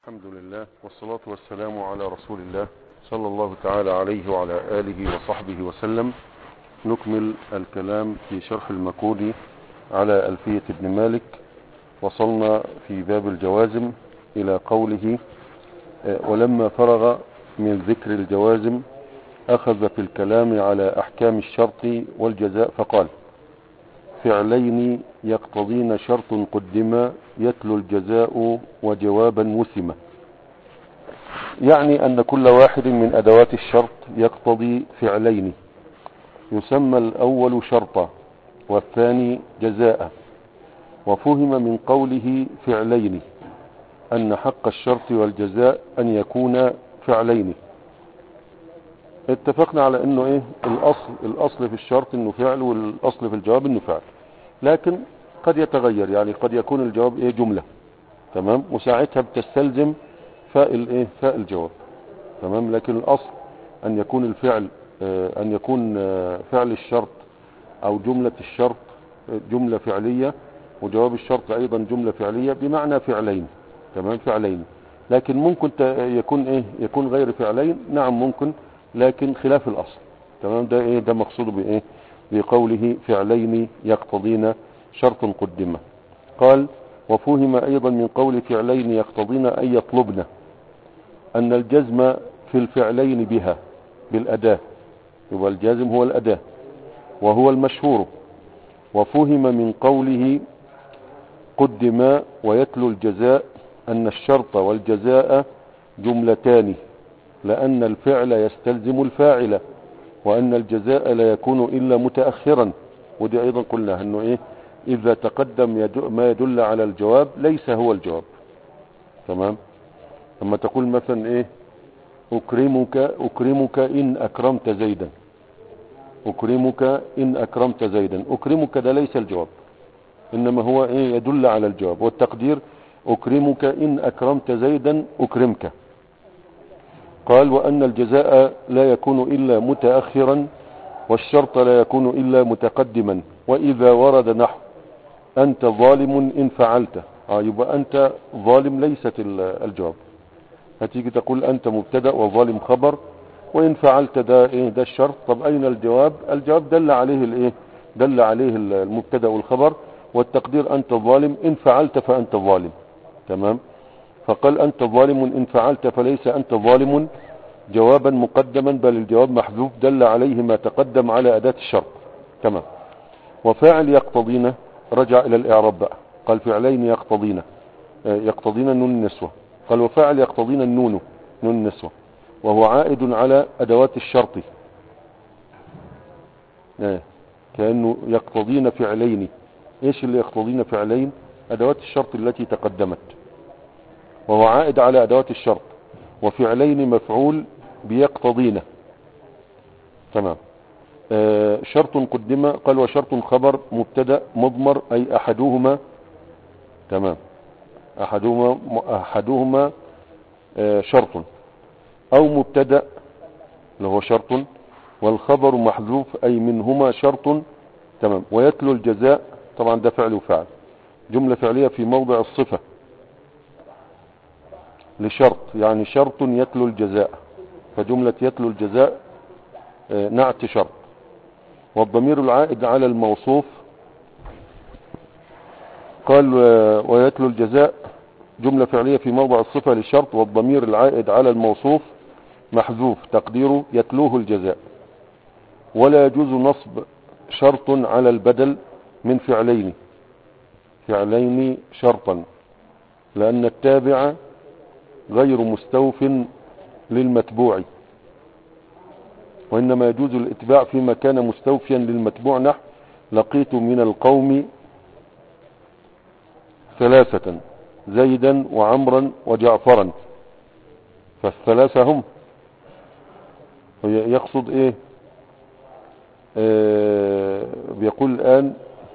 الحمد لله والصلاة والسلام على رسول الله صلى الله تعالى عليه وعلى آله وصحبه وسلم نكمل الكلام في شرح المكودي على ألفية ابن مالك وصلنا في باب الجوازم إلى قوله ولما فرغ من ذكر الجوازم أخذ في الكلام على أحكام الشرط والجزاء فقال فعلين يقتضين شرط قدما يتلو الجزاء وجوابا وسما يعني أن كل واحد من أدوات الشرط يقتضي فعلين يسمى الأول شرطا والثاني جزاء وفهم من قوله فعلين أن حق الشرط والجزاء أن يكون فعلين اتفقنا على انه ايه الاصل الاصل في الشرط انه فعل والاصل في الجواب انه فعل لكن قد يتغير يعني قد يكون الجواب ايه جملة تمام وساعتها بتستلزم فاء الايه فاء الجواب تمام لكن الاصل ان يكون الفعل اه ان يكون اه فعل الشرط او جملة الشرط جملة فعلية وجواب الشرط ايضا جملة فعلية بمعنى فعلين تمام فعلين لكن ممكن يكون ايه يكون غير فعلين نعم ممكن لكن خلاف الاصل تمام ده ايه ده مقصود بايه بقوله فعلين يقتضين شرط قدمه قال وفهم ايضا من قول فعلين يقتضين ان يطلبن ان الجزم في الفعلين بها بالاداة يبقى الجازم هو الاداة وهو المشهور وفهم من قوله قدما ويتلو الجزاء ان الشرط والجزاء جملتان لأن الفعل يستلزم الفاعل وأن الجزاء لا يكون إلا متأخرا ودي أيضا قلنا أنه إيه إذا تقدم يدل ما يدل على الجواب ليس هو الجواب تمام لما تقول مثلا إيه أكرمك أكرمك إن أكرمت زيدا أكرمك إن أكرمت زيدا أكرمك ده ليس الجواب إنما هو إيه يدل على الجواب والتقدير أكرمك إن أكرمت زيدا أكرمك قال وأن الجزاء لا يكون إلا متأخرا والشرط لا يكون إلا متقدما وإذا ورد نحو أنت ظالم إن فعلت آه يبقى أنت ظالم ليست الجواب هتيجي تقول أنت مبتدأ وظالم خبر وإن فعلت ده إيه ده الشرط طب أين الجواب الجواب دل عليه الإيه دل عليه المبتدأ والخبر والتقدير أنت ظالم إن فعلت فأنت ظالم تمام فقال أنت ظالم إن فعلت فليس أنت ظالم جوابا مقدما بل الجواب محذوف دل عليه ما تقدم على أداة الشرط تمام وفاعل يقتضينا رجع إلى الإعراب بقى قال فعلين يقتضينا يقتضينا نون النسوة قال وفاعل يقتضينا النون نون النسوة وهو عائد على أدوات الشرط كأنه يقتضينا فعلين ايش اللي يقتضينا فعلين أدوات الشرط التي تقدمت وهو عائد على أدوات الشرط وفعلين مفعول بيقتضينا تمام آه شرط قدم قال وشرط خبر مبتدا مضمر أي أحدهما تمام أحدهما أحدهما آه شرط أو مبتدا اللي هو شرط والخبر محذوف أي منهما شرط تمام ويتلو الجزاء طبعا ده فعل وفعل جملة فعلية في موضع الصفة لشرط يعني شرط يتلو الجزاء فجملة يتلو الجزاء نعت شرط والضمير العائد على الموصوف قال ويتلو الجزاء جملة فعلية في موضع الصفة للشرط والضمير العائد على الموصوف محذوف تقديره يتلوه الجزاء ولا يجوز نصب شرط على البدل من فعلين فعلين شرطا لأن التابع غير مستوف للمتبوع وإنما يجوز الاتباع فيما كان مستوفيا للمتبوع نحو لقيت من القوم ثلاثة زيدا وعمرا وجعفرا فالثلاثة هم يقصد ايه آه بيقول الآن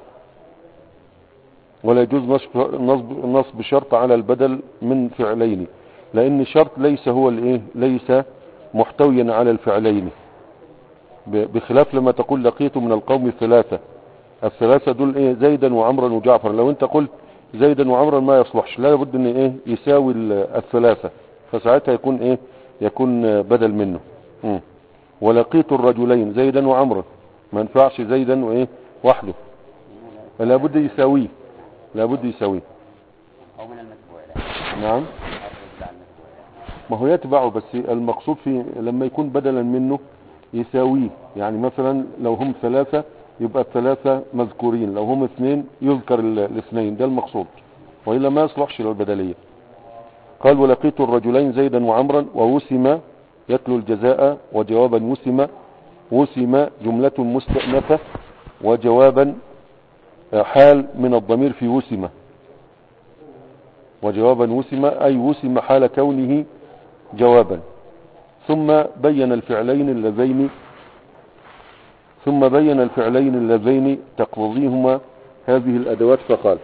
ولا يجوز نصب, نصب, نصب شرط على البدل من فعلين لان الشرط ليس هو الايه ليس محتويا على الفعلين بخلاف لما تقول لقيت من القوم ثلاثة الثلاثة دول ايه زيدا وعمرا وجعفر لو انت قلت زيدا وعمرا ما يصلحش لا بد ان ايه يساوي ال- الثلاثة فساعتها يكون ايه يكون آه، بدل منه مم. ولقيت الرجلين زيدا وعمرا ما ينفعش زيدا وايه وحده فلا بد يساويه لا بد يساويه أو من المتبوع لا نعم أو يتبع المتبوع ما هو يتبعه بس المقصود في لما يكون بدلا منه يساويه يعني مثلا لو هم ثلاثة يبقى الثلاثة مذكورين لو هم اثنين يذكر ال- الاثنين ده المقصود وإلا ما يصلحش للبدلية قال ولقيت الرجلين زيدا وعمرا ووسم يتلو الجزاء وجوابا وسم وسم جملة مستأنفة وجوابا آه، حال من الضمير في وسم وجوابا وسم أي وسم حال كونه جوابا ثم بين الفعلين اللذين ثم بين الفعلين اللذين تقتضيهما هذه الأدوات فقال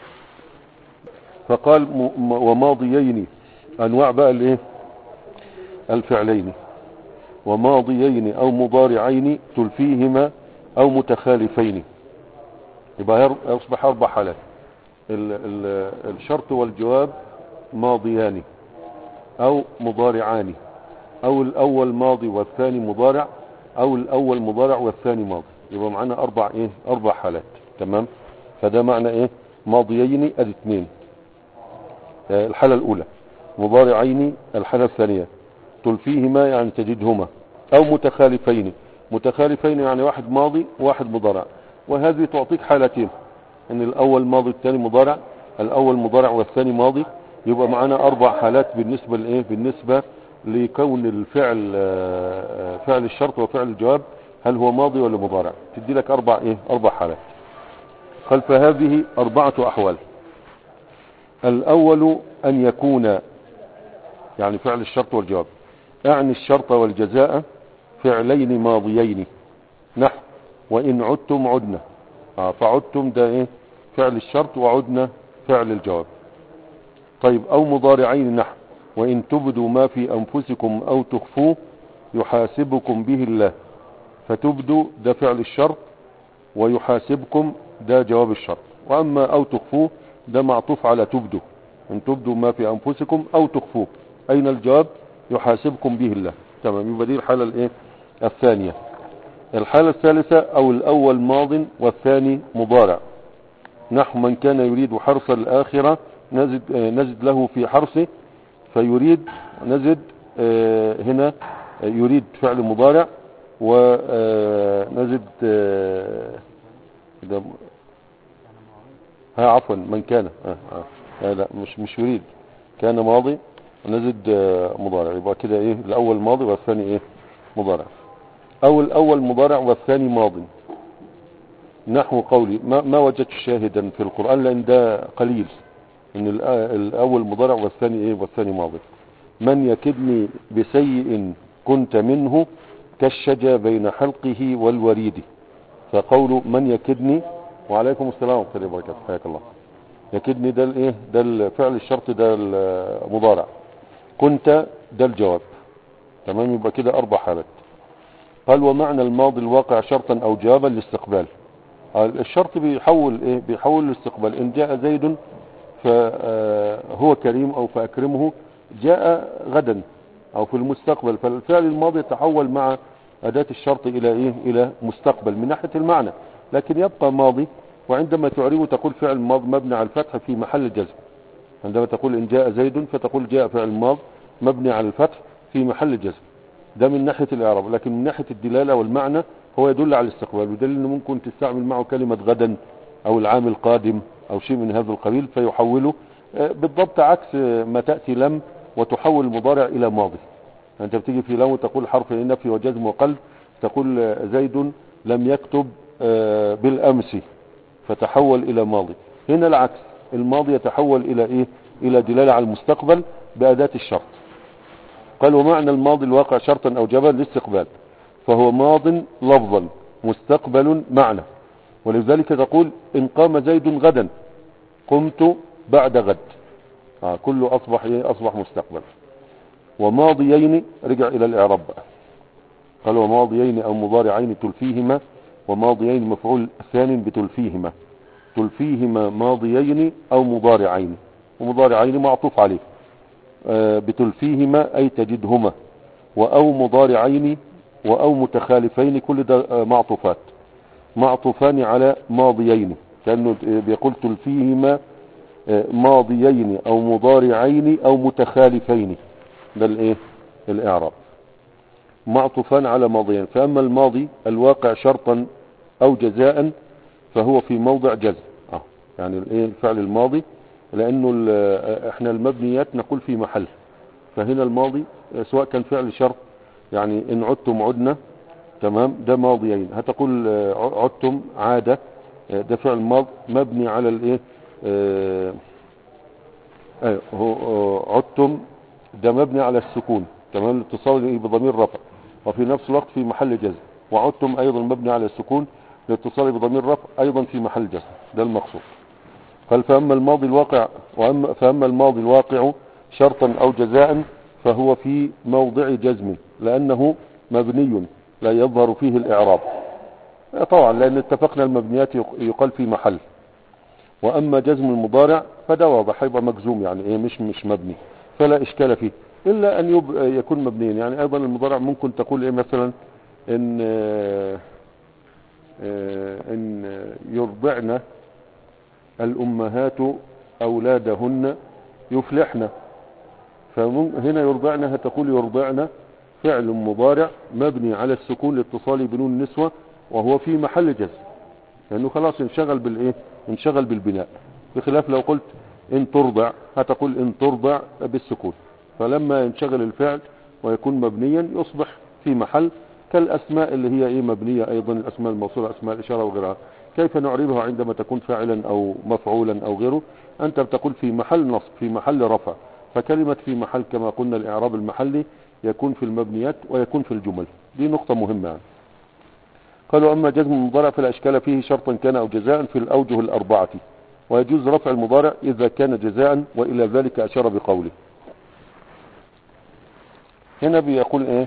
فقال م- م- وماضيين أنواع بقى الايه الفعلين وماضيين أو مضارعين تلفيهما أو متخالفين يبقى ير- يصبح أربع حالات ال- ال- الشرط والجواب ماضيان أو مضارعان أو الأول ماضي والثاني مضارع أو الأول مضارع والثاني ماضي يبقى معانا أربع إيه أربع حالات تمام فده معنى إيه ماضيين أدي اثنين آه، الحالة الأولى مضارعين الحالة الثانية تلفيهما يعني تجدهما أو متخالفين متخالفين يعني واحد ماضي وواحد مضارع وهذه تعطيك حالتين ان الاول ماضي الثاني مضارع الاول مضارع والثاني ماضي يبقى معانا اربع حالات بالنسبة لايه بالنسبة لكون الفعل آه، آه، فعل الشرط وفعل الجواب هل هو ماضي ولا مضارع تدي لك اربع ايه اربع حالات قال فهذه اربعة احوال الاول ان يكون يعني فعل الشرط والجواب اعني الشرط والجزاء فعلين ماضيين نحو وان عدتم عدنا آه فعدتم ده ايه فعل الشرط وعدنا فعل الجواب طيب او مضارعين نحو وان تبدوا ما في انفسكم او تخفوه يحاسبكم به الله فتبدوا ده فعل الشرط ويحاسبكم ده جواب الشرط واما او تخفوه ده معطوف على تبدوا ان تبدوا ما في انفسكم او تخفوه اين الجواب يحاسبكم به الله تمام يبقى دي الحالة الايه الثانية الحالة الثالثة او الاول ماض والثاني مضارع نحو من كان يريد حرث الاخرة نزد, آه، نزد له في حرثه فيريد نزد آه، هنا آه، يريد فعل مضارع ونزد ده ها عفوا من كان آه آه آه لا مش مش يريد كان ماضي نزد آه، مضارع يبقى كده ايه الاول ماضي والثاني ايه مضارع او الاول مضارع والثاني ماضي نحو قولي ما, ما وجدت شاهدا في القرآن لان ده قليل ان الآ- الاول مضارع والثاني ايه والثاني ماضي من يكدني بسيء كنت منه كالشجا بين حلقه والوريد فقول من يكدني وعليكم السلام ورحمه الله وبركاته حياك الله يكدني ده الايه ده الفعل الشرط ده المضارع كنت ده الجواب تمام يبقى كده اربع حالات قال ومعنى الماضي الواقع شرطا او جوابا للاستقبال قال الشرط بيحول ايه بيحول الاستقبال ان جاء زيد فهو كريم او فاكرمه جاء غدا او في المستقبل فالفعل الماضي يتحول مع اداة الشرط الى ايه الى مستقبل من ناحية المعنى لكن يبقى ماضي وعندما تعربه تقول فعل ماض مبني على الفتح في محل الجزم عندما تقول ان جاء زيد فتقول جاء فعل ماض مبني على الفتح في محل الجزم ده من ناحية الاعراب لكن من ناحية الدلالة والمعنى هو يدل على الاستقبال ودليل انه ممكن تستعمل معه كلمة غدا او العام القادم او شيء من هذا القبيل فيحوله آه، بالضبط عكس آه، ما تأتي لم وتحول المضارع الى ماضي انت بتيجي في لو تقول حرف نفي وجزم وقلب تقول آه، زيد لم يكتب آه، بالامس فتحول الى ماضي هنا العكس الماضي يتحول الى ايه الى دلالة على المستقبل باداة الشرط قال ومعنى الماضي الواقع شرطا او جبل للاستقبال فهو ماض لفظا مستقبل معنى ولذلك تقول ان قام زيد غدا قمت بعد غد آه كله اصبح ايه اصبح مستقبل وماضيين رجع الى الاعراب بقى قال وماضيين او مضارعين تلفيهما وماضيين مفعول ثان بتلفيهما تلفيهما ماضيين او مضارعين ومضارعين معطوف عليه آه، بتلفيهما اي تجدهما واو مضارعين واو متخالفين كل ده آه، معطوفات معطوفان على ماضيين كانه بيقول تلفيهما آه، ماضيين او مضارعين او متخالفين ده الايه الاعراب معطوفان على ماضيين فاما الماضي الواقع شرطا او جزاء فهو في موضع جزم اه يعني الايه الفعل الماضي لانه ال- آه، احنا المبنيات نقول في محل فهنا الماضي آه، سواء كان فعل شرط يعني ان عدتم عدنا تمام ده ماضيين هتقول آه، عدتم عادة آه، ده فعل ماض مبني على الايه آه، ايوه هو آه، عدتم ده مبني على السكون تمام الاتصال إيه؟ بضمير رفع وفي نفس الوقت في محل جزم وعدتم ايضا مبني على السكون الاتصال بضمير رفع ايضا في محل جزم ده المقصود قال فاما الماضي الواقع وأما فاما الماضي الواقع شرطا او جزاء فهو في موضع جزم لانه مبني لا يظهر فيه الاعراب طبعا لان اتفقنا المبنيات يق- يقال في محل واما جزم المضارع فده واضح هيبقى مجزوم يعني ايه مش مش مبني فلا اشكال فيه الا ان يب... يكون مبنيا يعني ايضا المضارع ممكن تقول ايه مثلا ان آه، آه، ان يرضعن الامهات اولادهن يفلحن فهنا يرضعن هتقول يرضعن فعل مضارع مبني على السكون لاتصاله بنون النسوة وهو في محل جزم لانه خلاص انشغل بالايه انشغل بالبناء بخلاف لو قلت ان ترضع هتقول ان ترضع بالسكون فلما ينشغل الفعل ويكون مبنيا يصبح في محل كالاسماء اللي هي ايه مبنية ايضا الاسماء الموصولة اسماء الاشارة وغيرها كيف نعربها عندما تكون فاعلا او مفعولا او غيره انت بتقول في محل نصب في محل رفع فكلمة في محل كما قلنا الاعراب المحلي يكون في المبنيات ويكون في الجمل دي نقطة مهمة يعني. قالوا أما جزم المضارع فلا إشكال فيه شرطا كان أو جزاء في الأوجه الأربعة ويجوز رفع المضارع إذا كان جزاء وإلى ذلك أشار بقوله هنا بيقول إيه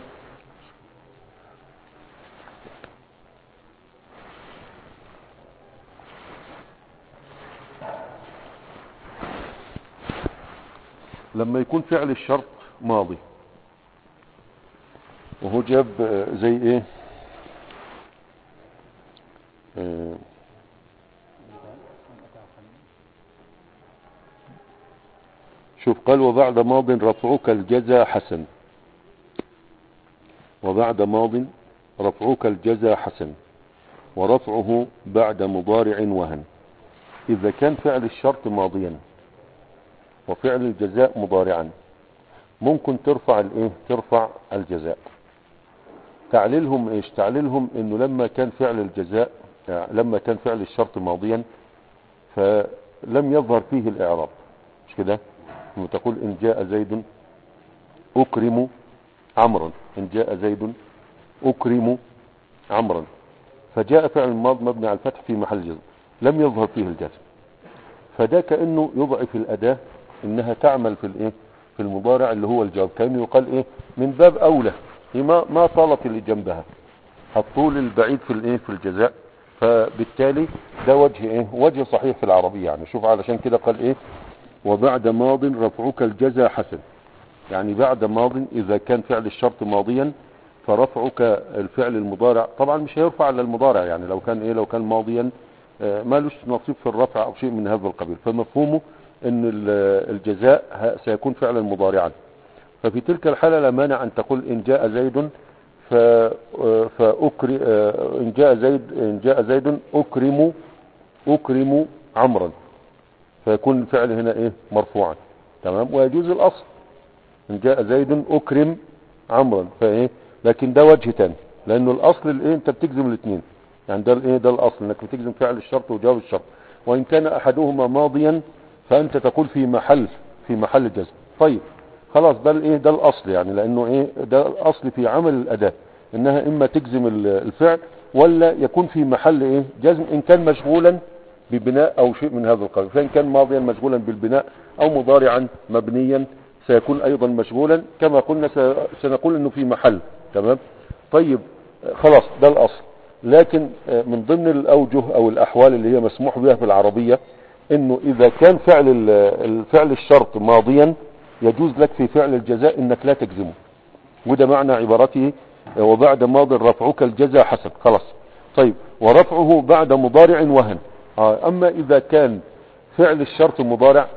لما يكون فعل الشرط ماضي وهو جاب آه، زي ايه آه، شوف قال وبعد ماض رفعك الجزا حسن وبعد ماض رفعك الجزا حسن ورفعه بعد مضارع وهن إذا كان فعل الشرط ماضيا وفعل الجزاء مضارعا ممكن ترفع الايه ترفع الجزاء تعليلهم ايش تعليلهم انه لما كان فعل الجزاء يعني لما كان فعل الشرط ماضيا فلم يظهر فيه الاعراب مش كده لما تقول ان جاء زيد اكرم عمرا ان جاء زيد اكرم عمرا فجاء فعل الماض مبني على الفتح في محل جزم لم يظهر فيه الجزم فده كانه يضعف الاداه انها تعمل في الايه في المضارع اللي هو الجواب كانه يقال ايه من باب اولى هي ما ما طالت اللي جنبها الطول البعيد في الايه في الجزاء فبالتالي ده وجه ايه وجه صحيح في العربية يعني شوف علشان كده قال ايه وبعد ماض رفعك الجزاء حسن يعني بعد ماض اذا كان فعل الشرط ماضيا فرفعك الفعل المضارع طبعا مش هيرفع على المضارع يعني لو كان ايه لو كان ماضيا آه، مالوش نصيب في الرفع او شيء من هذا القبيل فمفهومه ان ال- الجزاء ه- سيكون فعلا مضارعا ففي تلك الحالة لا مانع ان تقول ان جاء زيد ف فأكرم ان جاء زيد ان جاء زيد اكرم اكرم عمرا فيكون الفعل هنا ايه مرفوعا تمام ويجوز الاصل ان جاء زيد اكرم عمرا فايه لكن ده وجه تاني لانه الاصل الايه انت بتجزم الاثنين يعني ده الايه ده الاصل انك بتجزم فعل الشرط وجواب الشرط وان كان احدهما ماضيا فانت تقول في محل في محل جزم طيب خلاص ده الايه ده الاصل يعني لانه ايه ده الاصل في عمل الاداة انها اما تجزم ال- الفعل ولا يكون في محل ايه جزم ان كان مشغولا ببناء او شيء من هذا القبيل فان كان ماضيا مشغولا بالبناء او مضارعا مبنيا سيكون ايضا مشغولا كما قلنا س- سنقول انه في محل تمام طيب خلاص ده الاصل لكن آه، من ضمن الاوجه او الاحوال اللي هي مسموح بها في العربية انه اذا كان فعل ال- الفعل الشرط ماضيا يجوز لك في فعل الجزاء انك لا تجزمه وده معنى عبارته آه، وبعد ماض رفعك الجزاء حسن خلاص طيب ورفعه بعد مضارع وهن آه، اما اذا كان فعل الشرط مضارع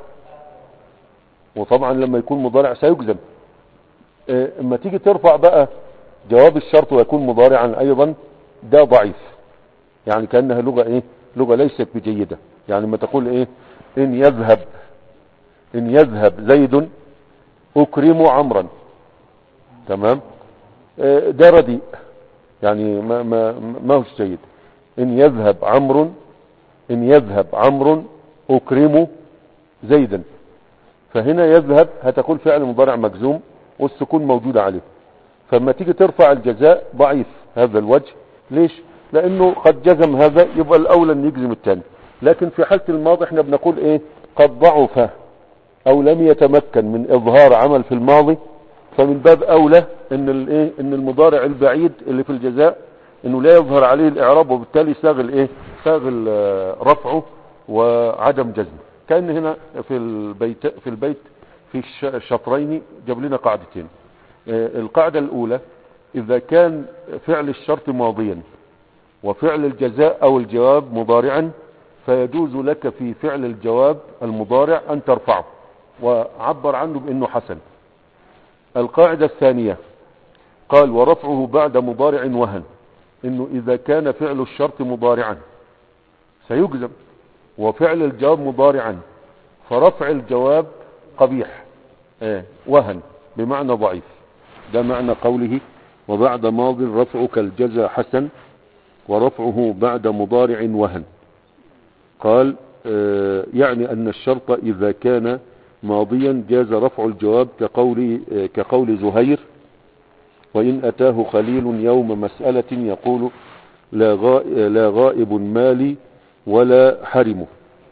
وطبعا لما يكون مضارع سيجزم آه، اما تيجي ترفع بقى جواب الشرط ويكون مضارعا ايضا ده ضعيف يعني كانها لغه ايه لغه ليست بجيده يعني ما تقول ايه ان يذهب ان يذهب زيد اكرم عمرا تمام آه، ده رديء يعني ما ما ما هوش جيد ان يذهب عمرو ان يذهب عمرو اكرم زيدا فهنا يذهب هتقول فعل مضارع مجزوم والسكون موجود عليه فلما تيجي ترفع الجزاء ضعيف هذا الوجه ليش لانه قد جزم هذا يبقى الاولى ان يجزم الثاني لكن في حالة الماضي احنا بنقول ايه قد ضعف او لم يتمكن من اظهار عمل في الماضي فمن باب اولى ان الايه ان المضارع البعيد اللي في الجزاء انه لا يظهر عليه الاعراب وبالتالي ساغ الايه ساغ ال- رفعه وعدم جزمه كان هنا في البيت في البيت في الش- الشطرين جاب لنا قاعدتين آه، القاعدة الاولى اذا كان فعل الشرط ماضيا وفعل الجزاء او الجواب مضارعا فيجوز لك في فعل الجواب المضارع ان ترفعه وعبر عنه بانه حسن القاعدة الثانية قال ورفعه بعد مضارع وهن انه اذا كان فعل الشرط مضارعا سيجزم وفعل الجواب مضارعا فرفع الجواب قبيح آه وهن بمعنى ضعيف ده معنى قوله وبعد ماض رفعك الجزا حسن ورفعه بعد مضارع وهن قال آه يعني ان الشرط اذا كان ماضيا جاز رفع الجواب كقول آه كقول زهير وإن أتاه خليل يوم مسألة يقول لا غائب, لا غائب مالي ولا حرمه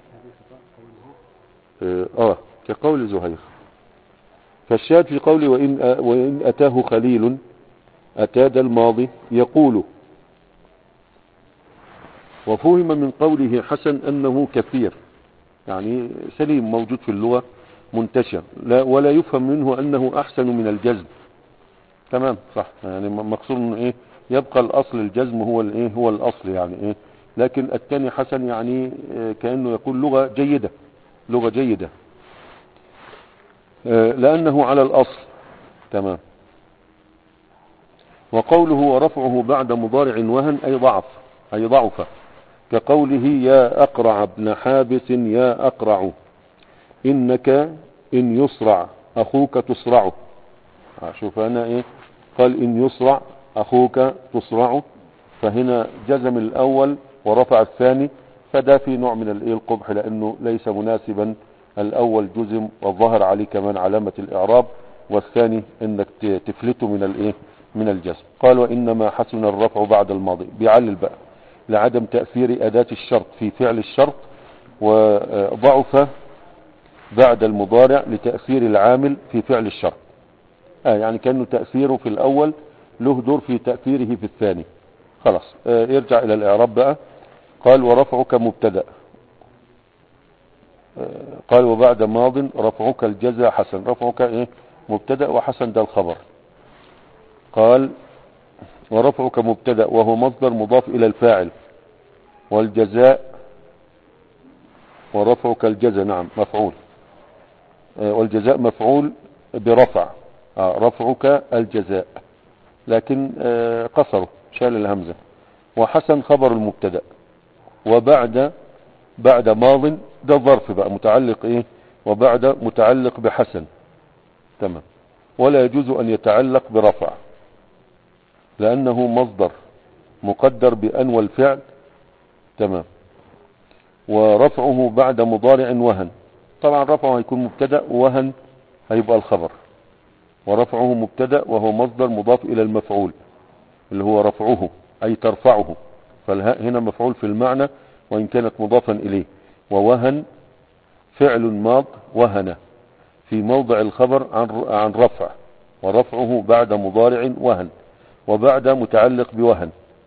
آه, آه كقول زهير فالشاهد في قوله وإن, آه وإن أتاه خليل أتاد الماضي يقول وفهم من قوله حسن أنه كثير يعني سليم موجود في اللغة منتشر لا ولا يفهم منه أنه أحسن من الجزم تمام صح يعني مقصود انه ايه يبقى الاصل الجزم هو الايه هو الاصل يعني ايه لكن الثاني حسن يعني إيه كانه يقول لغه جيده لغه جيده آه لانه على الاصل تمام وقوله ورفعه بعد مضارع وهن اي ضعف اي ضعف كقوله يا اقرع ابن حابس يا اقرع انك ان يصرع اخوك تصرعه شوف هنا ايه قال ان يصرع اخوك تصرعه فهنا جزم الاول ورفع الثاني فده في نوع من الايه القبح لانه ليس مناسبا الاول جزم والظهر عليه كمان علامة الاعراب والثاني انك تفلته من الايه من الجزم قال وانما حسن الرفع بعد الماضي بيعلل بقى لعدم تأثير اداة الشرط في فعل الشرط وضعف بعد المضارع لتأثير العامل في فعل الشرط آه يعني كأنه تأثيره في الأول له دور في تأثيره في الثاني خلاص آه يرجع إلى الإعراب بقى قال ورفعك مبتدأ آه قال وبعد ماض رفعك الجزاء حسن رفعك إيه مبتدأ وحسن ده الخبر قال ورفعك مبتدأ وهو مصدر مضاف إلى الفاعل والجزاء ورفعك الجزاء نعم مفعول والجزاء مفعول برفع رفعك الجزاء لكن قصره شال الهمزة وحسن خبر المبتدا وبعد بعد ماض ده ظرف بقى متعلق ايه وبعد متعلق بحسن تمام ولا يجوز ان يتعلق برفع لانه مصدر مقدر بان والفعل تمام ورفعه بعد مضارع وهن طبعا رفعه هيكون مبتدا وهن هيبقى الخبر ورفعه مبتدا وهو مصدر مضاف الى المفعول اللي هو رفعه اي ترفعه فالهاء هنا مفعول في المعنى وان كانت مضافا اليه ووهن فعل ماض وهن في موضع الخبر عن عن رفع ورفعه بعد مضارع وهن وبعد متعلق بوهن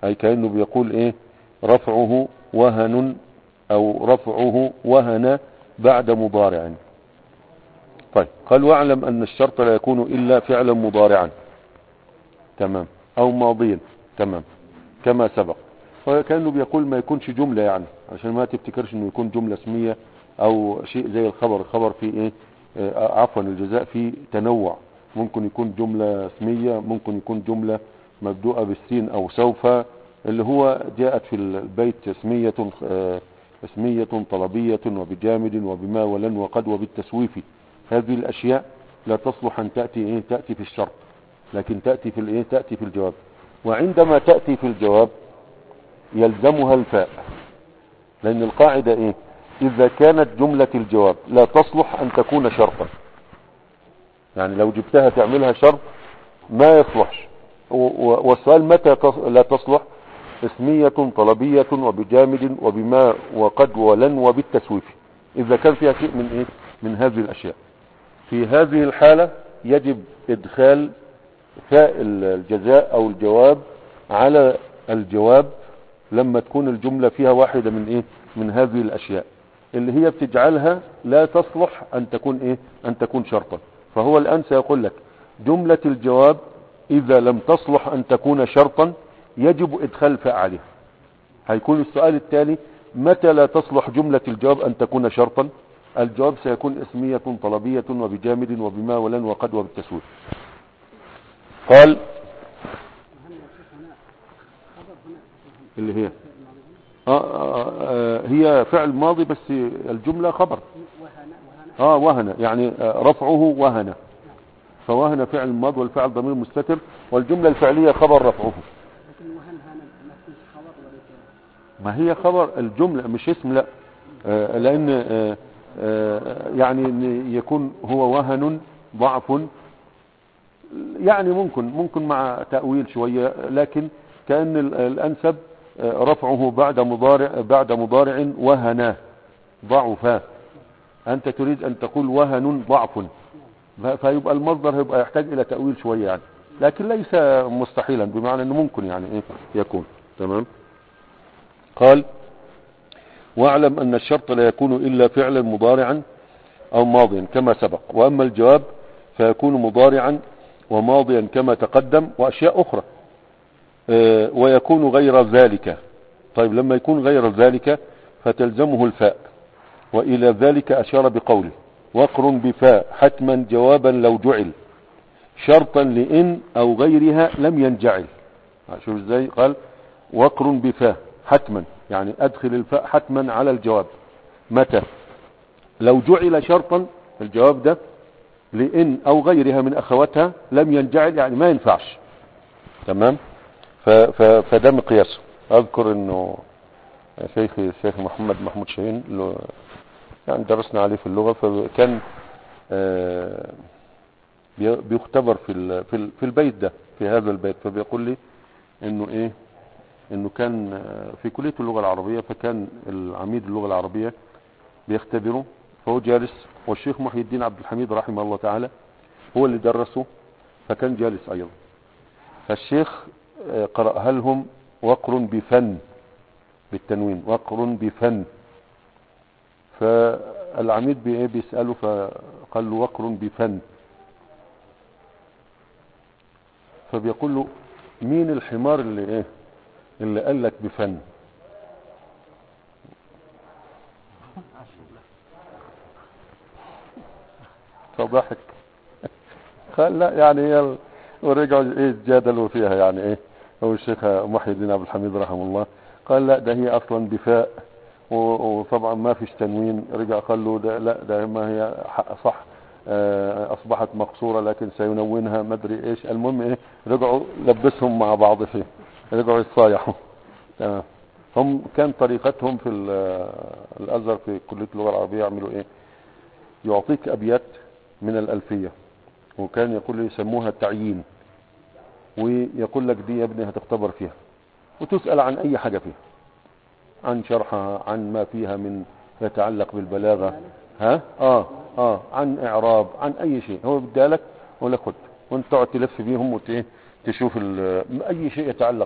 أي كأنه بيقول إيه رفعه وهن أو رفعه وهن بعد مضارع طيب قال واعلم أن الشرط لا يكون إلا فعلا مضارعا تمام أو ماضيا تمام كما سبق وكأنه بيقول ما يكونش جملة يعني عشان ما تفتكرش انه يكون جملة اسمية او شيء زي الخبر الخبر فيه ايه آه، عفوا الجزاء فيه تنوع ممكن يكون جملة اسمية ممكن يكون جملة مبدوءة بالسين او سوف اللي هو جاءت في البيت اسمية آه، اسمية طلبية وبجامد وبما ولن وقد وبالتسويف هذه الاشياء لا تصلح ان تأتي ايه تأتي في الشرط لكن تأتي في الايه تأتي في الجواب وعندما تأتي في الجواب يلزمها الفاء لان القاعدة ايه اذا كانت جملة الجواب لا تصلح ان تكون شرطا يعني لو جبتها تعملها شرط ما يصلحش و- و- والسؤال متى تص- لا تصلح اسمية طلبية وبجامد وبما وقد ولن وبالتسويف اذا كان فيها شيء من ايه من هذه الاشياء في هذه الحالة يجب ادخال فاء الجزاء او الجواب على الجواب لما تكون الجملة فيها واحدة من ايه من هذه الاشياء اللي هي بتجعلها لا تصلح ان تكون ايه ان تكون شرطا فهو الان سيقول لك جملة الجواب اذا لم تصلح ان تكون شرطا يجب ادخال فاء عليها هيكون السؤال التالي متى لا تصلح جملة الجواب ان تكون شرطا الجواب سيكون اسمية طلبية وبجامد وبما ولن وقد وبالتسويف قال اللي هي آه آه آه هي فعل ماضي بس الجملة خبر اه وهن يعني آه رفعه وهن فوهن فعل ماضي والفعل ضمير مستتر والجملة الفعلية خبر رفعه لكن وهل هذا ما فيش خبر ولا كده ما هي خبر الجملة مش اسم لا آه لان آه آه يعني إن يكون هو وهن ضعف يعني ممكن ممكن مع تأويل شوية لكن كأن ال- الأنسب آه، رفعه بعد مضارع بعد مضارع وهنا ضعفا أنت تريد أن تقول وهن ضعف ف- فيبقى المصدر هيبقى يحتاج إلى تأويل شوية يعني لكن ليس مستحيلا بمعنى أنه ممكن يعني إيه يكون تمام قال واعلم أن الشرط لا يكون إلا فعلا مضارعا أو ماضيا كما سبق وأما الجواب فيكون مضارعا وماضيا كما تقدم وأشياء أخرى آه، ويكون غير ذلك طيب لما يكون غير ذلك فتلزمه الفاء وإلى ذلك أشار بقوله وقر بفاء حتما جوابا لو جعل شرطا لإن أو غيرها لم ينجعل شوف ازاي قال وقر بفاء حتما يعني أدخل الفاء حتما على الجواب متى لو جعل شرطا الجواب ده لإن أو غيرها من أخواتها لم ينجعل يعني ما ينفعش تمام ف- ف- فده مقياسه أذكر أنه شيخي الشيخ محمد محمود شاهين له- يعني درسنا عليه في اللغة فكان آه، بي- بيختبر في ال- في ال- في البيت ده في هذا البيت فبيقول لي انه ايه انه كان آه، في كلية اللغة العربية فكان العميد اللغة العربية بيختبره فهو جالس والشيخ محي الدين عبد الحميد رحمه الله تعالى هو اللي درسه فكان جالس ايضا فالشيخ آه، قرأها لهم وقر بفن بالتنوين وقر بفن فالعميد بي- إيه بيسأله فقال له وقر بفن فبيقول له مين الحمار اللي ايه اللي قال لك بفن فضحك قال لا يعني هي ال- ورجعوا ايه جادلوا فيها يعني ايه هو الشيخ محي الدين عبد الحميد رحمه الله قال لا ده هي اصلا بفاء و- وطبعا ما فيش تنوين رجع قال له ده لا ده ما هي حق صح آه، اصبحت مقصورة لكن سينونها ما ادري ايش المهم ايه رجعوا لبسهم مع بعض فيه رجعوا يتصايحوا تمام هم كان طريقتهم في ال- الازهر في كلية اللغة العربية يعملوا ايه يعطيك ابيات من الالفية وكان يقول لي يسموها التعيين ويقول لك دي يا ابني هتختبر فيها وتسأل عن اي حاجة فيها عن شرحها عن ما فيها من يتعلق بالبلاغة ها اه اه عن اعراب عن اي شيء هو بدي لك ولا خد وانت تقعد تلف بيهم وت إيه؟ تشوف ال- اي شيء يتعلق به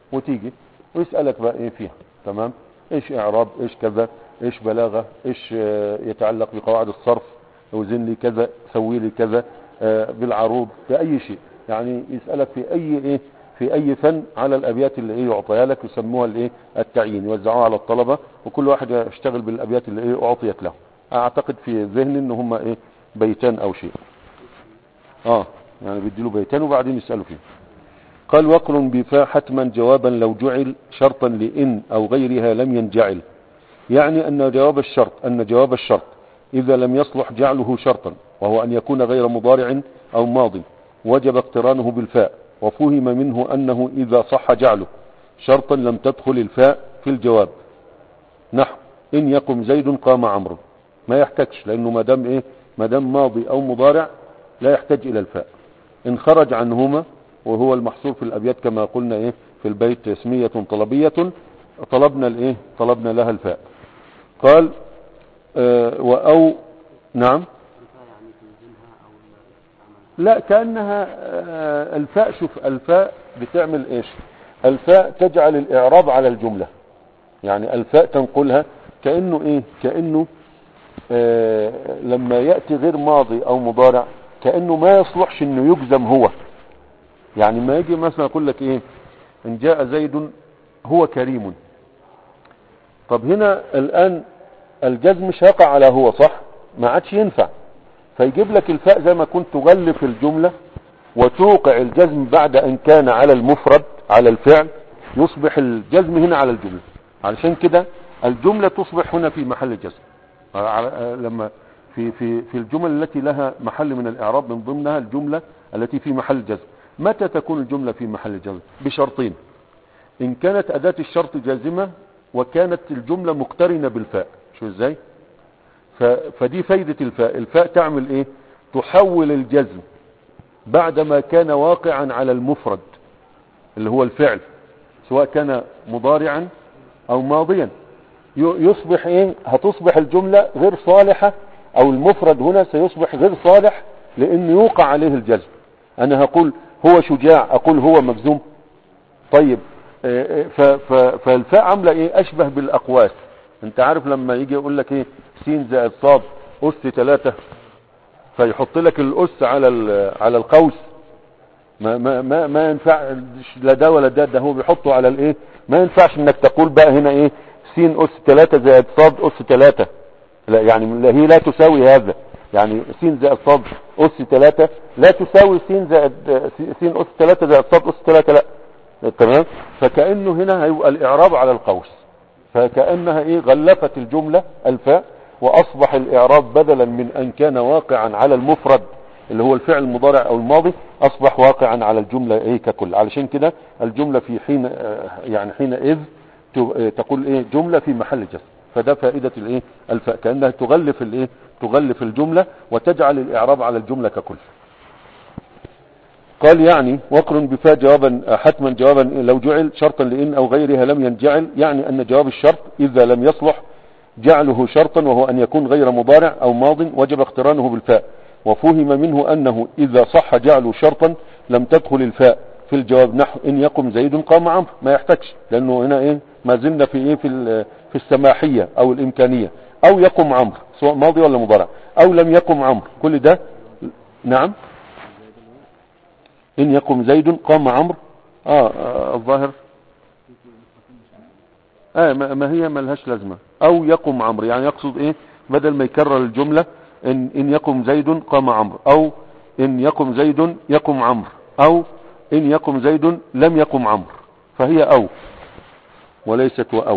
وتيجي ويسألك بقى ايه فيها تمام ايش اعراب ايش كذا ايش بلاغة ايش آه، يتعلق بقواعد الصرف وزن لي كذا سوي لي كذا آه، بالعروض في اي شيء يعني يسألك في اي ايه في اي فن على الابيات اللي ايه يعطيها لك يسموها الايه التعيين يوزعوها على الطلبة وكل واحد يشتغل بالابيات اللي ايه اعطيت له اعتقد في ذهني ان هم ايه بيتان او شيء اه يعني بيديله بيتان وبعدين يسألوا فيه قال وقر بفاء حتما جوابا لو جعل شرطا لإن أو غيرها لم ينجعل يعني أن جواب الشرط أن جواب الشرط إذا لم يصلح جعله شرطا وهو أن يكون غير مضارع أو ماض وجب اقترانه بالفاء وفهم منه أنه إذا صح جعله شرطا لم تدخل الفاء في الجواب نحو إن يقم زيد قام عمرو ما يحتاجش لأنه ما دام إيه ما دام ماضي أو مضارع لا يحتاج إلى الفاء إن خرج عنهما وهو المحصور في الأبيات كما قلنا إيه في البيت اسمية طلبية طلبنا الإيه طلبنا لها الفاء قال آه وأو نعم لا كأنها آه الفاء شوف الفاء بتعمل إيش الفاء تجعل الإعراب على الجملة يعني الفاء تنقلها كأنه إيه كأنه آه لما يأتي غير ماضي أو مضارع كأنه ما يصلحش انه يجزم هو يعني ما يجي مثلا اقول لك ايه ان جاء زيد هو كريم طب هنا الان الجزم مش هيقع على هو صح ما عادش ينفع فيجيب لك الفاء زي ما كنت تغلف الجملة وتوقع الجزم بعد ان كان على المفرد على الفعل يصبح الجزم هنا على الجملة علشان كده الجملة تصبح هنا في محل الجزم لما في في في الجمل التي لها محل من الاعراب من ضمنها الجملة التي في محل الجزم متى تكون الجملة في محل الجزم بشرطين ان كانت اداة الشرط جازمة وكانت الجملة مقترنة بالفاء شو ازاي فدي فايدة الفاء الفاء تعمل ايه تحول الجزم بعدما كان واقعا على المفرد اللي هو الفعل سواء كان مضارعا او ماضيا يصبح ايه هتصبح الجملة غير صالحة او المفرد هنا سيصبح غير صالح لان يوقع عليه الجزم انا هقول هو شجاع اقول هو مجزوم طيب فالفاء عامله ايه اشبه بالاقواس انت عارف لما يجي يقول لك ايه س زائد صاد اس ثلاثة فيحط لك الاس على على القوس ما ما ما, ما ينفع لا ده ولا ده ده هو بيحطه على الايه ما ينفعش انك تقول بقى هنا ايه س اس ثلاثة زائد صاد اس ثلاثة لا يعني هي لا تساوي هذا يعني س زائد صاد أس 3 لا تساوي س زائد س أس 3 زائد صاد أس 3 لا تمام فكأنه هنا هيبقى الإعراب على القوس فكأنها إيه غلفت الجملة الفاء وأصبح الإعراب بدلا من أن كان واقعا على المفرد اللي هو الفعل المضارع أو الماضي أصبح واقعا على الجملة إيه ككل علشان كده الجملة في حين يعني حينئذ تقول إيه جملة في محل جسم فده فائدة الايه الفاء كأنها تغلف الايه تغلف الجملة وتجعل الاعراب على الجملة ككل قال يعني وقر بفاء جوابا حتما جوابا لو جعل شرطا لإن أو غيرها لم ينجعل يعني أن جواب الشرط إذا لم يصلح جعله شرطا وهو أن يكون غير مضارع أو ماض وجب اقترانه بالفاء وفهم منه أنه إذا صح جعله شرطا لم تدخل الفاء في الجواب نحو إن يقم زيد قام عمرو ما يحتاجش لأنه هنا إيه ما زلنا في إيه في في السماحية او الامكانية او يقم عمرو سواء ماضي ولا مضارع او لم يقم عمرو كل ده نعم ان يقم زيد قام عمرو آه, اه الظاهر اه ما هي ملهاش لازمة او يقم عمرو يعني يقصد ايه بدل ما يكرر الجملة ان, إن يقم زيد قام عمرو او ان يقم زيد يقم عمرو او ان يقم زيد لم يقم عمرو فهي او وليست واو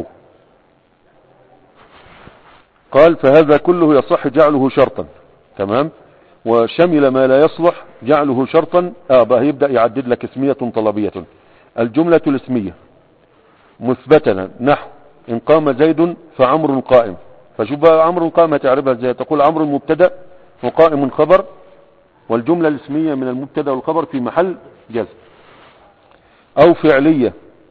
قال فهذا كله يصح جعله شرطا تمام وشمل ما لا يصلح جعله شرطا اه بقى يبدأ يعدد لك اسمية طلبية الجملة الاسمية مثبتة نحو ان قام زيد فعمر قائم فشوف بقى عمر قائم هتعرفها ازاي تقول عمر مبتدا وقائم خبر والجملة الاسمية من المبتدا والخبر في محل جزم او فعلية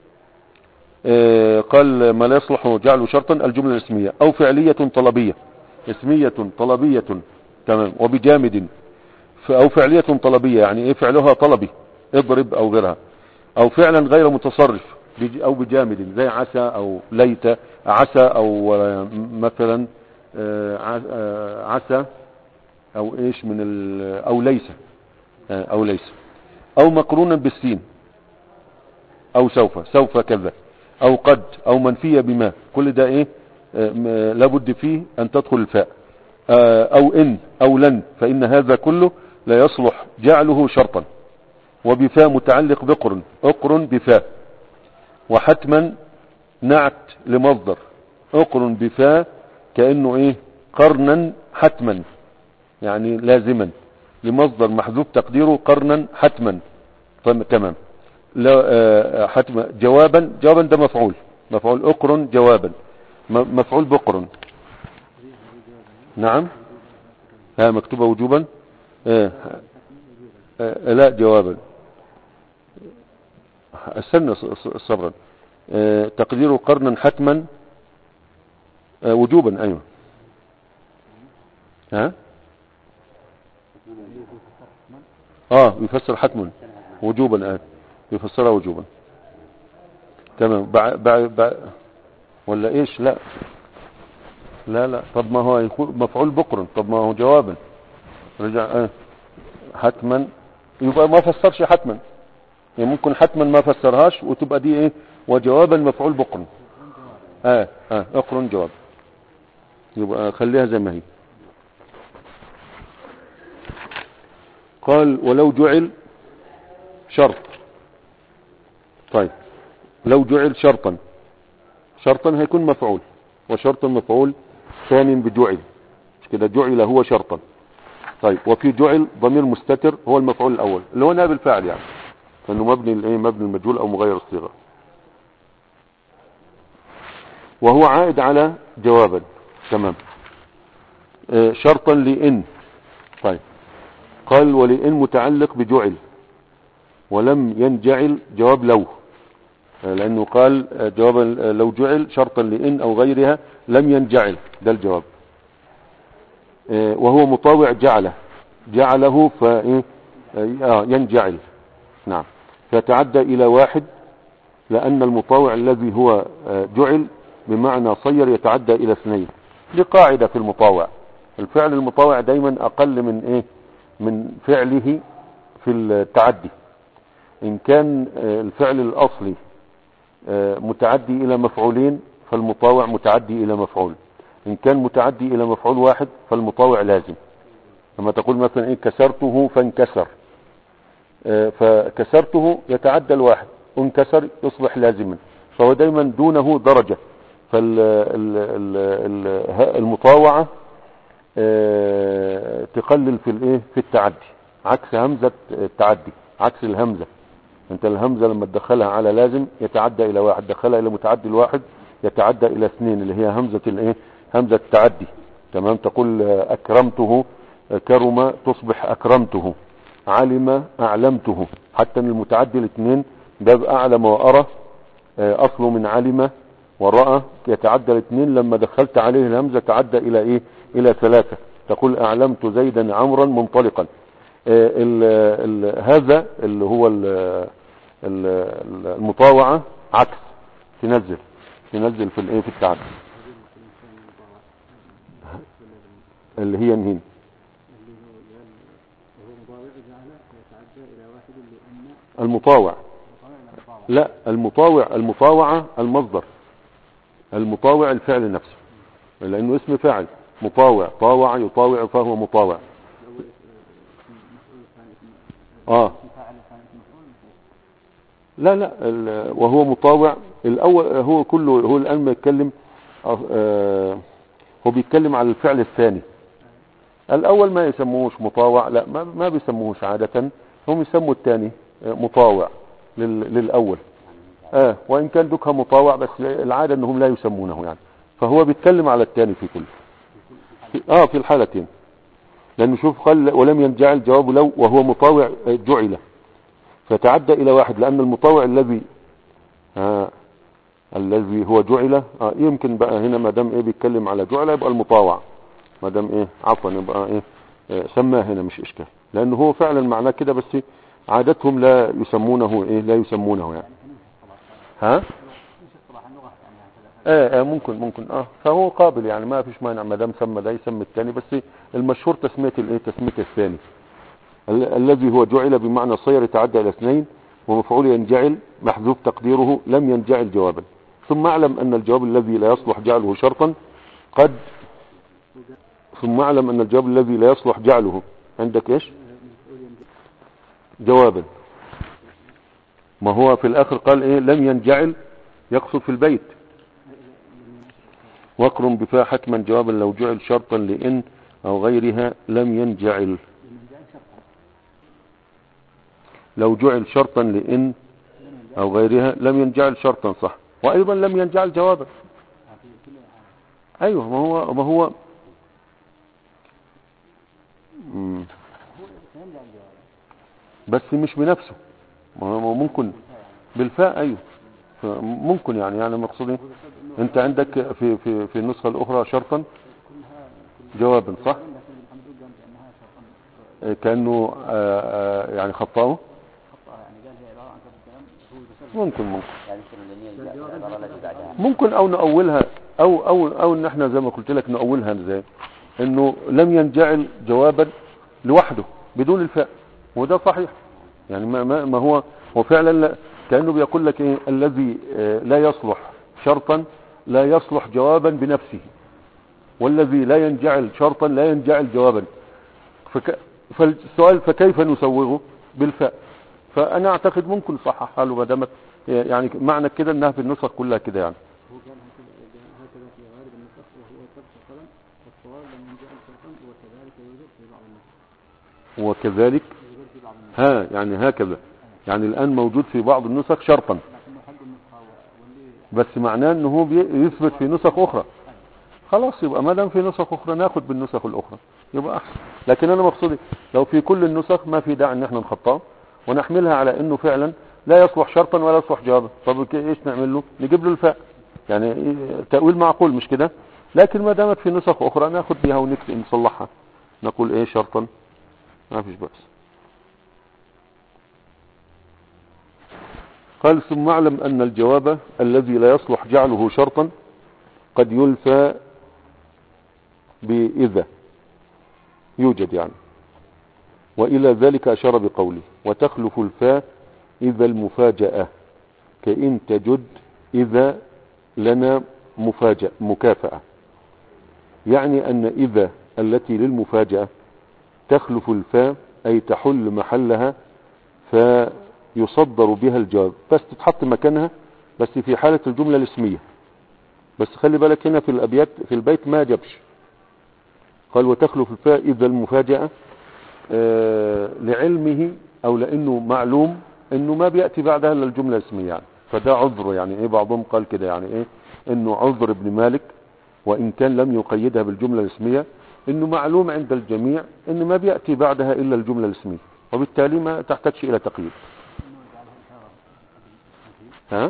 قال ما لا يصلح جعله شرطا الجملة الاسمية او فعلية طلبية اسمية طلبية تمام وبجامد او فعلية طلبية يعني ايه فعلها طلبي اضرب او غيرها او فعلا غير متصرف بج- او بجامد زي عسى او ليت عسى او آه، مثلا آه، ع- آه، عسى او ايش من ال- او ليس آه، او ليس او مقرونا بالسين او سوف سوف كذا او قد او منفية بما كل ده ايه آه، م- لابد فيه ان تدخل الفاء آه، او ان او لن فان هذا كله لا يصلح جعله شرطا وبفاء متعلق بقرن اقرن بفاء وحتما نعت لمصدر اقرن بفاء كأنه ايه قرنا حتما يعني لازما لمصدر محذوف تقديره قرنا حتما تم- تمام لا آه، حتما جوابا جوابا ده مفعول مفعول اقرن جوابا م- مفعول بقرن نعم ها مكتوبة وجوبا آه. آه، لا جوابا استنى ص- ص- صبرا آه، تقديره قرنا حتما آه، وجوبا ايوه ها اه يفسر حتما وجوبا آه. يفسرها وجوبا تمام بع... بع... بع... ولا ايش لا لا لا طب ما هو يكون مفعول بقرن طب ما هو جوابا رجع آه. حتما يبقى ما فسرش حتما يعني ممكن حتما ما فسرهاش وتبقى دي ايه وجوابا مفعول بقرن اه اه اقرن جواب يبقى خليها زي ما هي قال ولو جعل شرط طيب لو جعل شرطا شرطا هيكون مفعول وشرط مفعول ثاني بجعل مش كده جعل هو شرطا طيب وفي جعل ضمير مستتر هو المفعول الاول اللي هو نائب الفاعل يعني فانه مبني الايه مبني المجهول او مغير الصيغه وهو عائد على جوابا تمام آه، شرطا لإن طيب قال ولإن متعلق بجعل ولم ينجعل جواب لو آه، لأنه قال آه، جوابا آه، لو جعل شرطا لإن أو غيرها لم ينجعل ده الجواب آه، وهو مطاوع جعله جعله فإيه آه، ينجعل نعم فتعدى إلى واحد لأن المطاوع الذي هو آه، جعل بمعنى صير يتعدى إلى اثنين دي قاعدة في المطاوع الفعل المطاوع دايما أقل من إيه من فعله في التعدي إن كان آه، الفعل الأصلي آه، متعدي إلى مفعولين فالمطاوع متعدي إلى مفعول إن كان متعدي إلى مفعول واحد فالمطاوع لازم لما تقول مثلا إيه كسرته فانكسر آه، فكسرته يتعدى الواحد انكسر يصبح لازما فهو دايما دونه درجة فالمطاوعة تقلل في الايه في التعدي عكس همزة التعدي عكس الهمزة انت الهمزة لما تدخلها على لازم يتعدى الى واحد دخلها الى متعدي الواحد يتعدى الى اثنين اللي هي همزة الايه همزة التعدي تمام تقول اكرمته كرم تصبح اكرمته علم اعلمته حتى ان المتعدي الاثنين باب اعلم وارى آه، اصله من علم ورأى يتعدى الاثنين لما دخلت عليه الهمزة تعدى الى ايه الى ثلاثة تقول اعلمت زيدا عمرا منطلقا آه، ال ال هذا اللي هو ال ال المطاوعة عكس تنزل تنزل في الايه في التعدي اللي هي منين المطاوع لا المطاوع المطاوعة المصدر المطاوع الفعل نفسه لانه اسم فاعل مطاوع طاوع يطاوع فهو مطاوع اه لا لا ال- وهو مطاوع الاول هو كله هو الان بيتكلم آه، آه، هو بيتكلم على الفعل الثاني الاول ما يسموهوش مطاوع لا ما, ما بيسموهوش عادة هم يسموا الثاني آه، مطاوع لل- للاول اه وان كان دوكها مطاوع بس العادة انهم لا يسمونه يعني فهو بيتكلم على الثاني في كل في اه في الحالتين لانه شوف قال ولم ينجعل جواب لو وهو مطاوع آه، جعل فتعدى الى واحد لان المطاوع الذي آه الذي هو جعل آه يمكن بقى هنا ما دام ايه بيتكلم على جعل يبقى المطاوع ما دام ايه عفوا يبقى ايه آه سماه هنا مش اشكال لانه هو فعلا معناه كده بس عادتهم لا يسمونه ايه لا يسمونه يعني ها مش اصطلاح اللغة يعني هكذا آه, اه ممكن ممكن اه فهو قابل يعني ما فيش مانع ما دام سمى ده يسمي الثاني بس المشهور تسميه الايه تسميه الثاني ال- الذي هو جعل بمعنى صير يتعدى الى اثنين ومفعول ينجعل محذوف تقديره لم ينجعل جوابا ثم اعلم ان الجواب الذي لا يصلح جعله شرطا قد ثم اعلم ان الجواب الذي لا يصلح جعله عندك ايش جوابا ما هو في الاخر قال ايه لم ينجعل يقصد في البيت واقرن بفاء حتما جوابا لو جعل شرطا لان او غيرها لم ينجعل لو جعل شرطا لان او غيرها لم ينجعل شرطا صح وايضا لم ينجعل جوابا ايوه ما هو ما هو مم. بس مش بنفسه ما هو ممكن بالفاء ايوه ممكن يعني يعني مقصودي انت عندك في في في النسخه الاخرى شرطا جوابا صح آه، كانه آه، آه، يعني خطاه يعني قال هي عبارة عن كتب الكلام هو بسبب ممكن ممكن يعني يذكر اللي هي العبارة التي بعدها ممكن او نأولها او او او ان احنا زي ما قلت لك نأولها ازاي انه لم ينجعل جوابا لوحده بدون الفاء وده صحيح يعني ما, ما, ما هو هو فعلا لا كأنه بيقول لك ايه الذي آه، لا يصلح شرطا لا يصلح جوابا بنفسه والذي لا ينجعل شرطا لا ينجعل جوابا فك فالسؤال فكيف نسوغه بالفاء فانا اعتقد ممكن صححها له ما دامت يعني معنى كده انها في النسخ كلها كده يعني هو قال هكذا هكذا في غالب النسخ وهو كبش قلم والصواب لم ينجعل شرطا وكذلك يوجد في بعض النسخ وكذلك يوجد في بعض النسخ ها يعني هكذا يعني الآن موجود في بعض النسخ شرطا لكنه حق النسخة واللي بس معناه انه هو بي- يثبت في نسخ اخرى خلاص يبقى ما دام في نسخ اخرى ناخد بالنسخ الاخرى يبقى احسن لكن انا مقصودي لو في كل النسخ ما في داعي ان احنا نخطاه ونحملها على انه فعلا لا يصلح شرطا ولا يصلح جوابا طب ك- ايش نعمل له نجيب له الفاء يعني إيه، تأويل معقول مش كده لكن ما دامت في نسخ اخرى ناخد بها ونكتب نصلحها نقول ايه شرطا ما فيش بأس قال ثم اعلم ان الجواب الذي لا يصلح جعله شرطا قد يلفى بإذا يوجد يعني وإلى ذلك أشار بقوله وتخلف الفاء إذا المفاجأة كإن تجد إذا لنا مفاجأة مكافأة يعني أن إذا التي للمفاجأة تخلف الفاء أي تحل محلها فيصدر بها الجواب بس تتحط مكانها بس في حالة الجملة الاسمية بس خلي بالك هنا في الأبيات في البيت ما جابش قال وتخلف الفاء إذا المفاجأة آه لعلمه أو لأنه معلوم أنه ما بيأتي بعدها إلا الجملة الاسمية يعني فده عذره يعني إيه بعضهم قال كده يعني إيه أنه عذر ابن مالك وإن كان لم يقيدها بالجملة الاسمية أنه معلوم عند الجميع أنه ما بيأتي بعدها إلا الجملة الاسمية وبالتالي ما تحتاجش إلى تقييد ها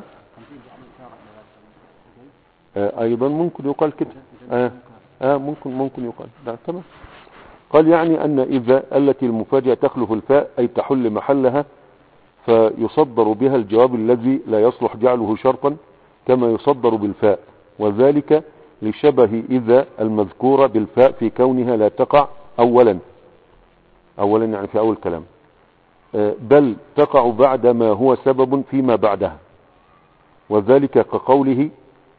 آه ايضا ممكن يقال كده آه آه ممكن ممكن يقال لا تمام قال يعني ان اذا التي المفاجأة تخلف الفاء اي تحل محلها فيصدر بها الجواب الذي لا يصلح جعله شرطا كما يصدر بالفاء وذلك لشبه اذا المذكورة بالفاء في كونها لا تقع اولا اولا يعني في اول كلام آه بل تقع بعد ما هو سبب فيما بعدها وذلك كقوله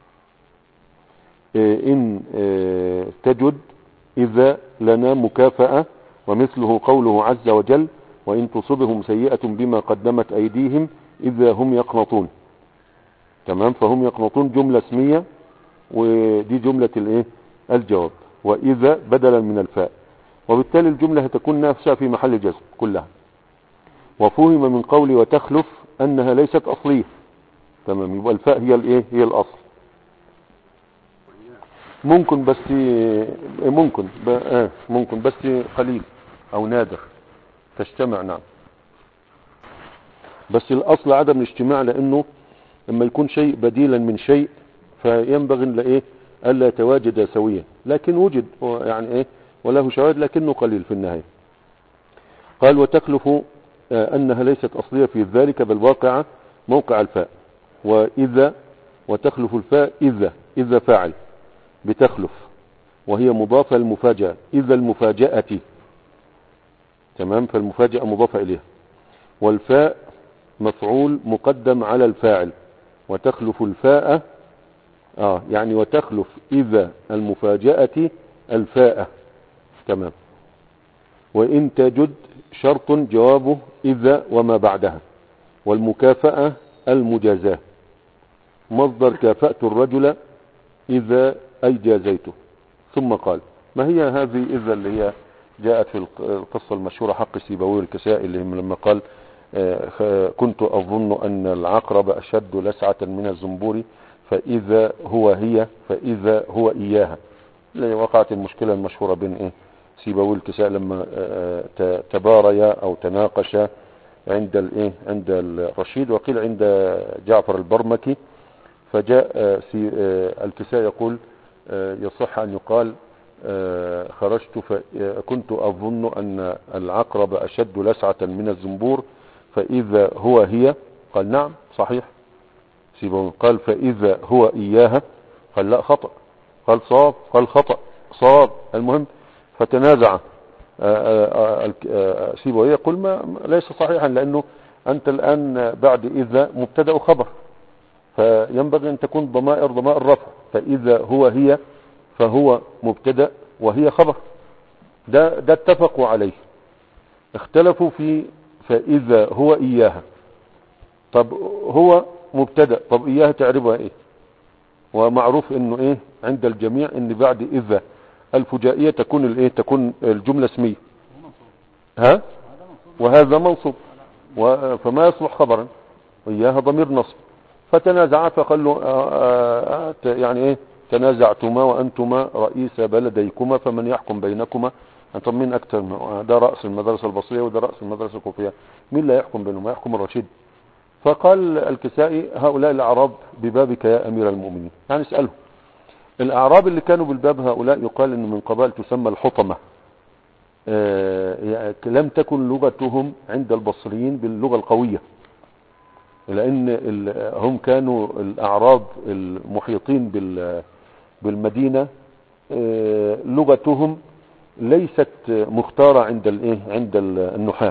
إن تجد إذا لنا مكافأة ومثله قوله عز وجل وإن تصبهم سيئة بما قدمت أيديهم إذا هم يقنطون تمام فهم يقنطون جملة اسمية ودي جملة الايه الجواب وإذا بدلا من الفاء وبالتالي الجملة هتكون نفسها في محل جزم كلها وفهم من قولي وتخلف أنها ليست أصلية تمام يبقى الفاء هي الايه هي الأصل ممكن بس ممكن ب... آه ممكن بس قليل او نادر تجتمع نعم بس الاصل عدم الاجتماع لانه لما يكون شيء بديلا من شيء فينبغي لايه الا يتواجد سويا لكن وجد يعني ايه وله شواهد لكنه قليل في النهايه قال وتخلف آه انها ليست اصليه في ذلك بل واقعه موقع الفاء وإذا وتخلف الفاء إذا إذا فاعل بتخلف وهي مضافة للمفاجأة إذا المفاجأة تمام فالمفاجأة مضافة إليها والفاء مفعول مقدم على الفاعل وتخلف الفاء آه يعني وتخلف إذا المفاجأة الفاء تمام وإن تجد شرط جوابه إذا وما بعدها والمكافأة المجازاة مصدر كافأت الرجل إذا أي جازيته ثم قال ما هي هذه إذا اللي هي جاءت في الق- القصة المشهورة حق سيبويه الكسائي اللي هم لما قال آه، خ- كنت أظن أن العقرب أشد لسعة من الزنبور فإذا هو هي فإذا هو إياها اللي وقعت المشكلة المشهورة بين إيه سيبويه الكسائي لما آه، ت- تباريا أو تناقشا عند الايه عند الرشيد وقيل عند جعفر البرمكي فجاء آه، سي- آه، الكساء يقول آه، يصح أن يقال آه، خرجت فكنت أظن أن العقرب أشد لسعة من الزنبور فإذا هو هي قال نعم صحيح سيبون قال فإذا هو إياها قال لا خطأ قال صواب قال خطأ صواب المهم فتنازع آه، آه، آه، آه، سيبويه يقول ما ما- ليس صحيحا لأنه أنت الآن بعد إذا مبتدأ وخبر فينبغي أن تكون ضمائر ضمائر رفع فإذا هو هي فهو مبتدأ وهي خبر ده, ده اتفقوا عليه اختلفوا في فإذا هو إياها طب هو مبتدأ طب إياها تعرفها إيه ومعروف إنه إيه عند الجميع إن بعد إذا الفجائية تكون الإيه تكون الجملة اسمية ها وهذا منصوب و- فما يصلح خبرا وإياها ضمير نصب فتنازعا فقالوا آه، آه، آه، يعني ايه تنازعتما وانتما رئيس بلديكما فمن يحكم بينكما انتم مين اكثر من- ده رأس المدرسة البصرية وده رأس المدرسة الكوفية مين لا يحكم بينهما يحكم الرشيد فقال الكسائي هؤلاء الاعراب ببابك يا امير المؤمنين يعني اسأله الاعراب اللي كانوا بالباب هؤلاء يقال ان من قبائل تسمى الحطمة آه، يعني لم تكن لغتهم عند البصريين باللغة القوية لان ال- هم كانوا الاعراب المحيطين بال- بالمدينة آه، لغتهم ليست مختارة عند الايه عند ال- النحاة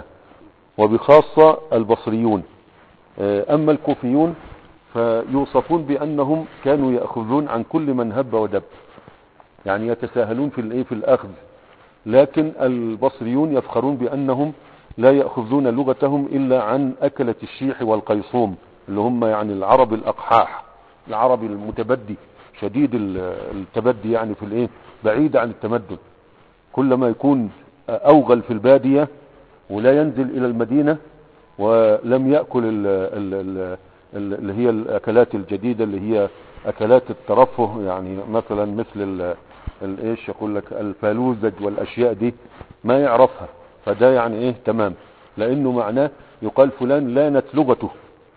وبخاصة البصريون آه، اما الكوفيون فيوصفون بانهم كانوا ياخذون عن كل من هب ودب يعني يتساهلون في الايه في الاخذ لكن البصريون يفخرون بانهم لا يأخذون لغتهم إلا عن أكلة الشيح والقيصوم اللي هم يعني العرب الأقحاح العرب المتبدي شديد ال- التبدي يعني في الايه بعيد عن التمدن كلما يكون أوغل في البادية ولا ينزل إلى المدينة ولم يأكل ال ال ال ال اللي هي الأكلات الجديدة اللي هي أكلات الترفه يعني مثلا مثل ال- الايش يقول لك الفالوزج والأشياء دي ما يعرفها فده يعني ايه تمام لأنه معناه يقال فلان لانت لغته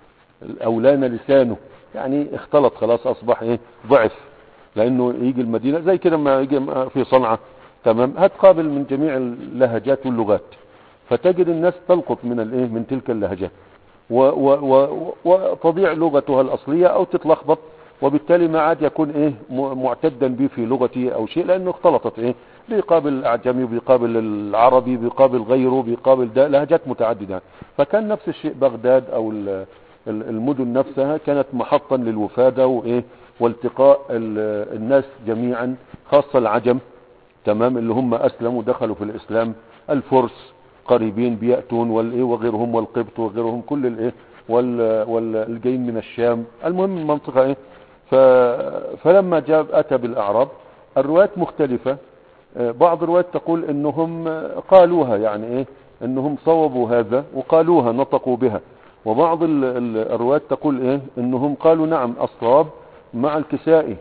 أو لان لسانه يعني اختلط خلاص أصبح ايه ضعف لأنه يجي المدينة زي كده ما يجي في صنعاء تمام هتقابل من جميع اللهجات واللغات فتجد الناس تلقط من الايه من تلك اللهجات و و و وتضيع لغتها الأصلية أو تتلخبط وبالتالي ما عاد يكون ايه م- معتدا به في لغته او شيء لانه اختلطت ايه بيقابل الاعجمي بيقابل العربي بيقابل غيره بيقابل ده لهجات متعدده فكان نفس الشيء بغداد او ال- ال- المدن نفسها كانت محطا للوفاده وايه والتقاء ال- الناس جميعا خاصه العجم تمام اللي هم اسلموا دخلوا في الاسلام الفرس قريبين بيأتون والايه وغيرهم والقبط وغيرهم كل الايه وال والجايين من الشام المهم المنطقة ايه ف فلما جاء اتى بالاعراب الروايات مختلفة آه، بعض الروايات تقول انهم آه، قالوها يعني ايه انهم صوبوا هذا وقالوها نطقوا بها وبعض ال- ال- الروايات تقول ايه انهم قالوا نعم الصواب مع الكسائي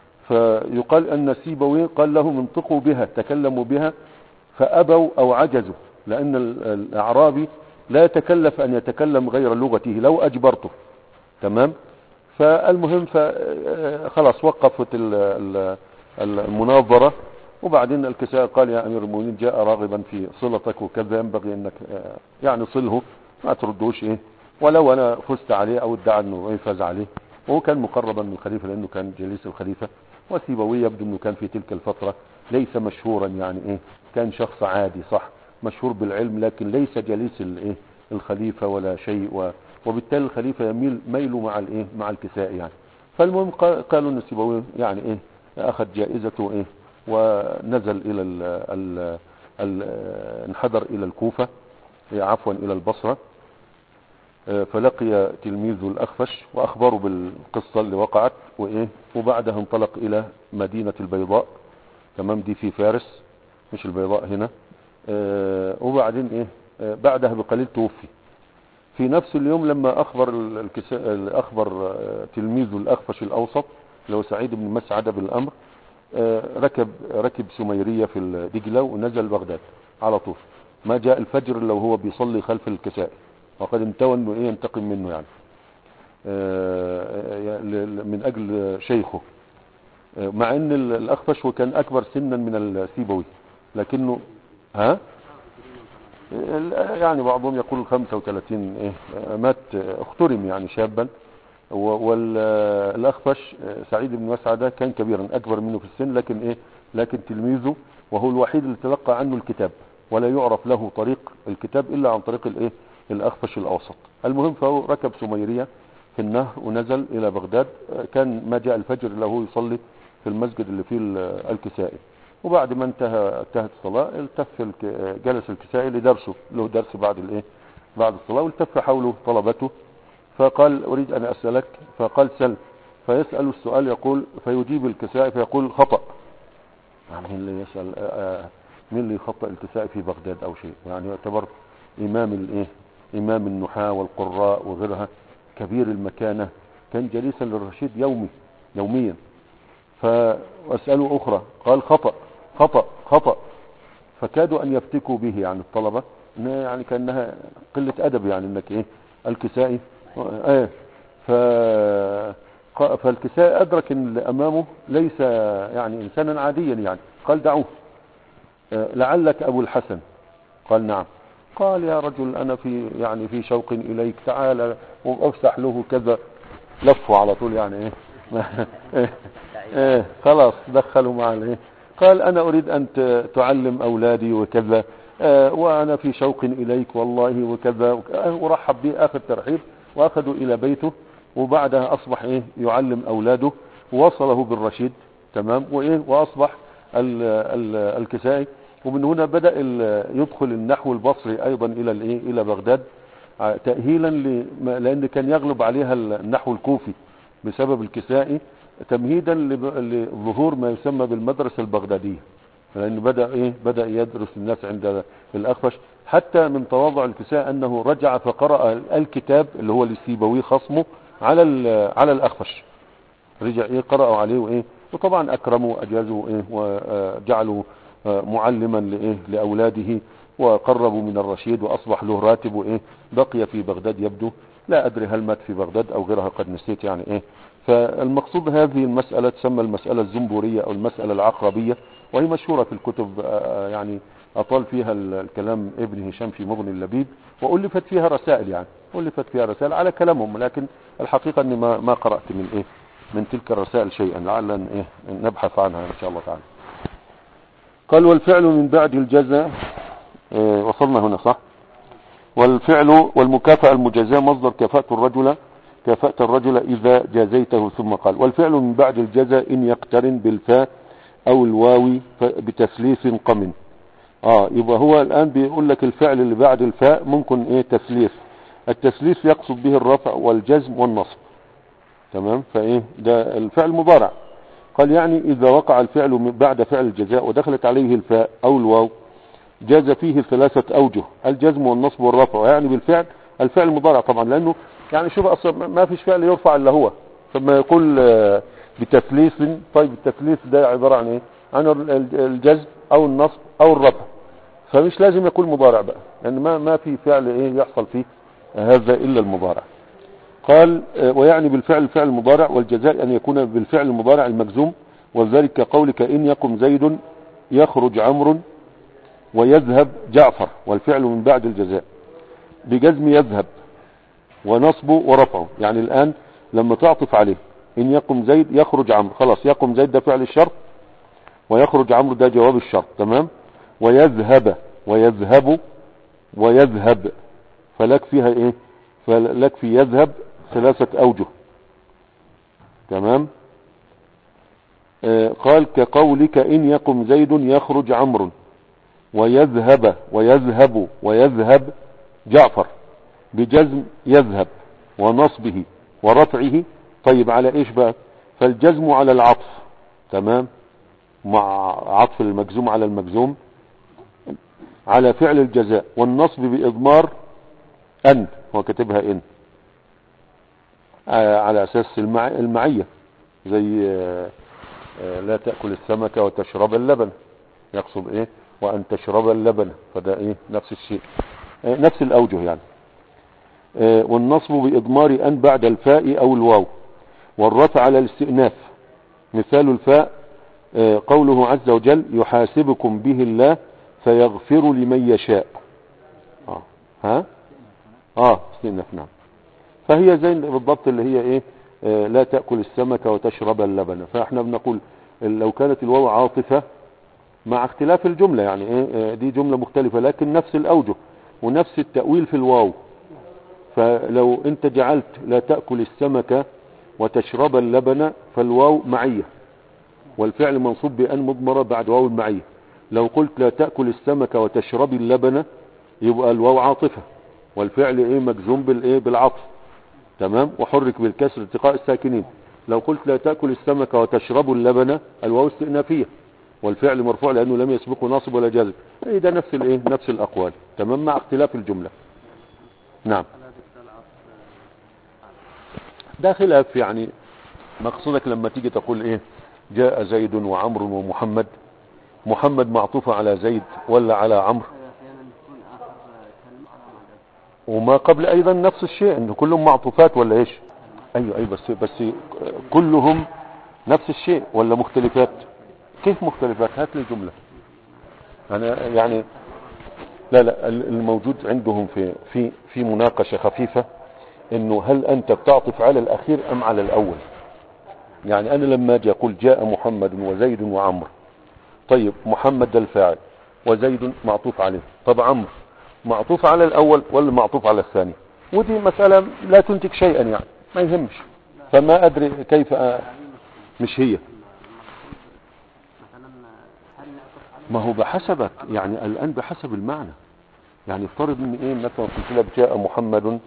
فيقال ان سيبوي قال لهم انطقوا بها تكلموا بها فأبوا أو عجزوا لأن ال- الأعرابي لا يتكلف أن يتكلم غير لغته لو أجبرته تمام فالمهم ف- خلاص وقفت ال- ال- ال- المناظرة وبعدين الكساء قال يا أمير المؤمنين جاء راغبا في صلتك وكذا ينبغي أنك آه، يعني صله ما تردوش إيه ولو انا فزت عليه او ادعى انه يفاز عليه وهو كان مقربا من الخليفة لانه كان جليس الخليفة وسيبويه يبدو انه كان في تلك الفترة ليس مشهورا يعني ايه كان شخص عادي صح مشهور بالعلم لكن ليس جليس الايه الخليفة ولا شيء و وبالتالي الخليفة يميل ميله مع الايه مع الكساء يعني فالمهم قا- قالوا ان سيبويه يعني ايه اخذ جائزته ايه ونزل الى ال ال ال انحدر الى الكوفة إيه، عفوا الى البصرة آه، فلقي تلميذه الاخفش واخبره بالقصة اللي وقعت وايه وبعدها انطلق الى مدينة البيضاء تمام دي في فارس مش البيضاء هنا آه، وبعدين ايه آه، بعدها بقليل توفي في نفس اليوم لما اخبر ال- الكساء اخبر آه، تلميذه الاخفش الاوسط اللي هو سعيد بن مسعد بالامر آه، ركب ركب سميرية في الدجلة ونزل بغداد على طول ما جاء الفجر الا وهو بيصلي خلف الكساء وقد انتوى انه ايه ينتقم منه يعني آه، ل- ل- من اجل شيخه آه، مع ان ال- الاخفش وكان اكبر سنا من السيبوي لكنه ها ال- يعني بعضهم يقول 35 ايه آه، مات آه، اخترم يعني شابا والاخفش سعيد بن مسعدة كان كبيرا اكبر منه في السن لكن ايه لكن تلميذه وهو الوحيد اللي تلقى عنه الكتاب ولا يعرف له طريق الكتاب الا عن طريق الايه الاخفش الاوسط المهم فهو ركب سميرية في النهر ونزل الى بغداد آه، كان ما جاء الفجر له يصلي في المسجد اللي فيه ال- الكسائي وبعد ما انتهى انتهت الصلاة التف الك- جلس الكسائي لدرسه له درس بعد الايه بعد الصلاة والتف حوله طلبته فقال اريد ان اسألك فقال سل فيسأل السؤال يقول فيجيب الكسائي فيقول خطأ يعني مين اللي يسأل آه، آه، مين اللي يخطئ الكسائي في بغداد او شيء يعني يعتبر امام الايه امام النحاة والقراء وغيرها كبير المكانة كان جليسا للرشيد يومي يوميا فاسأله اخرى قال خطأ خطأ خطأ فكادوا ان يفتكوا به يعني الطلبة إنها يعني كانها قلة ادب يعني انك ايه الكسائي ايه ف ق- فالكسائي ادرك ان اللي امامه ليس يعني انسانا عاديا يعني قال دعوه آه، لعلك ابو الحسن قال نعم قال يا رجل انا في يعني في شوق اليك تعال وافسح له كذا لفوا على طول يعني ايه إيه, ايه خلاص دخلوا مع الايه قال انا اريد ان ت- تعلم اولادي وكذا آه وانا في شوق اليك والله وكذا وك- آه، ورحب به اخذ ترحيب واخذوا الى بيته وبعدها اصبح ايه يعلم اولاده ووصله بالرشيد تمام وايه واصبح ال ال الكسائي ومن هنا بدأ ال- يدخل النحو البصري ايضا الى الايه الى بغداد ع- تأهيلا لما- لان كان يغلب عليها النحو الكوفي بسبب الكسائي تمهيدا لب- لظهور ما يسمى بالمدرسة البغدادية لأنه بدأ إيه بدأ يدرس الناس عند الأخفش حتى من تواضع الكساء أنه رجع فقرأ الكتاب اللي هو للسيبوي خصمه على ال- على الأخفش رجع إيه قرأوا عليه وإيه وطبعا أكرموا وأجازوا إيه وجعلوا آه، معلما لإيه لأولاده وقربوا من الرشيد وأصبح له راتب وإيه بقي في بغداد يبدو لا أدري هل مات في بغداد أو غيرها قد نسيت يعني إيه فالمقصود هذه المسألة تسمى المسألة الزنبورية أو المسألة العقربية وهي مشهورة في الكتب آه، يعني أطال فيها ال- الكلام ابن هشام في مغني اللبيب وألفت فيها رسائل يعني ألفت فيها رسائل على كلامهم لكن الحقيقة أني ما, ما قرأت من إيه من تلك الرسائل شيئا لعل إن إيه نبحث عنها إن شاء الله تعالى قال والفعل من بعد الجزاء إيه وصلنا هنا صح والفعل والمكافأة المجازاة مصدر كفأت الرجل كافأت الرجل إذا جازيته ثم قال والفعل من بعد الجزاء إن يقترن بالفاء أو الواو ف- بتثليث قم اه يبقى هو الآن بيقول لك الفعل اللي بعد الفاء ممكن ايه تثليث التثليث يقصد به الرفع والجزم والنصب تمام فايه ده الفعل مضارع قال يعني إذا وقع الفعل من بعد فعل الجزاء ودخلت عليه الفاء أو الواو جاز فيه ثلاثة أوجه الجزم والنصب والرفع يعني بالفعل الفعل المضارع طبعا لأنه يعني شوف أصلا ما فيش فعل يرفع إلا هو ثم يقول آه، بتثليث طيب التثليث ده عبارة عن إيه عن ال- ال- الجزم أو النصب أو الرفع فمش لازم يكون مضارع بقى لأن ما ما في فعل إيه يحصل فيه هذا إلا المضارع قال آه، ويعني بالفعل الفعل المضارع والجزاء أن يكون بالفعل المضارع المجزوم وذلك كقولك إن يقم زيد يخرج عمرو ويذهب جعفر والفعل من بعد الجزاء بجزم يذهب ونصبه ورفعه يعني الآن لما تعطف عليه إن يقم زيد يخرج عمرو خلاص يقم زيد ده فعل الشرط ويخرج عمرو ده جواب الشرط تمام ويذهب ويذهب ويذهب فلك فيها ايه فلك في يذهب ثلاثة اوجه تمام آه قال كقولك ان يقم زيد يخرج عمرو ويذهب ويذهب ويذهب جعفر بجزم يذهب ونصبه ورفعه طيب على ايش بقى فالجزم على العطف تمام مع عطف المجزوم على المجزوم على فعل الجزاء والنصب بإضمار أن هو كاتبها إن آه، على أساس المع... المعية زي آه، آه، لا تأكل السمك وتشرب اللبن يقصد إيه وأن تشرب اللبن فده إيه نفس الشيء آه، نفس الأوجه يعني آه، والنصب بإضمار أن بعد الفاء أو الواو والرفع على الاستئناف مثال الفاء آه، قوله عز وجل يحاسبكم به الله فيغفر لمن يشاء آه. ها اه استئناف نعم فهي زي بالضبط اللي هي ايه آه لا تأكل السمك وتشرب اللبن فاحنا بنقول لو كانت الواو عاطفة مع اختلاف الجملة يعني ايه آه دي جملة مختلفة لكن نفس الاوجه ونفس التأويل في الواو فلو انت جعلت لا تأكل السمك وتشرب اللبن فالواو معية والفعل منصوب بأن مضمرة بعد واو المعية لو قلت لا تأكل السمك وتشرب اللبن يبقى الواو عاطفة والفعل ايه مجزوم بالايه بالعطف تمام وحرك بالكسر التقاء الساكنين لو قلت لا تأكل السمك وتشرب اللبن الواو استئنافية والفعل مرفوع لأنه لم يسبقه ناصب ولا جازم ايه ده نفس الايه نفس الأقوال تمام مع اختلاف الجملة نعم ده خلاف يعني مقصودك لما تيجي تقول ايه جاء زيد وعمر ومحمد محمد معطوف على زيد ولا على عمرو احيانا تكون اخر كلمه على معنى وما قبل ايضا نفس الشيء ان كلهم معطوفات ولا ايش ايوه ايوه بس بس كلهم نفس الشيء ولا مختلفات كيف مختلفات هات لي جمله انا يعني لا لا الموجود عندهم في في في مناقشه خفيفه انه هل انت بتعطف على الاخير ام على الاول يعني انا لما اجي اقول جاء محمد وزيد وعمرو طيب محمد ده الفاعل وزيد معطوف عليه طب عمرو معطوف على الاول ولا معطوف على الثاني ودي مسألة لا تنتج شيئا يعني ما يهمش فما ادري كيف أ... مش هي مثلا هل نعطف على ما هو بحسبك يعني الان بحسب المعنى يعني افترض ان ايه مثلا قلت لك جاء محمد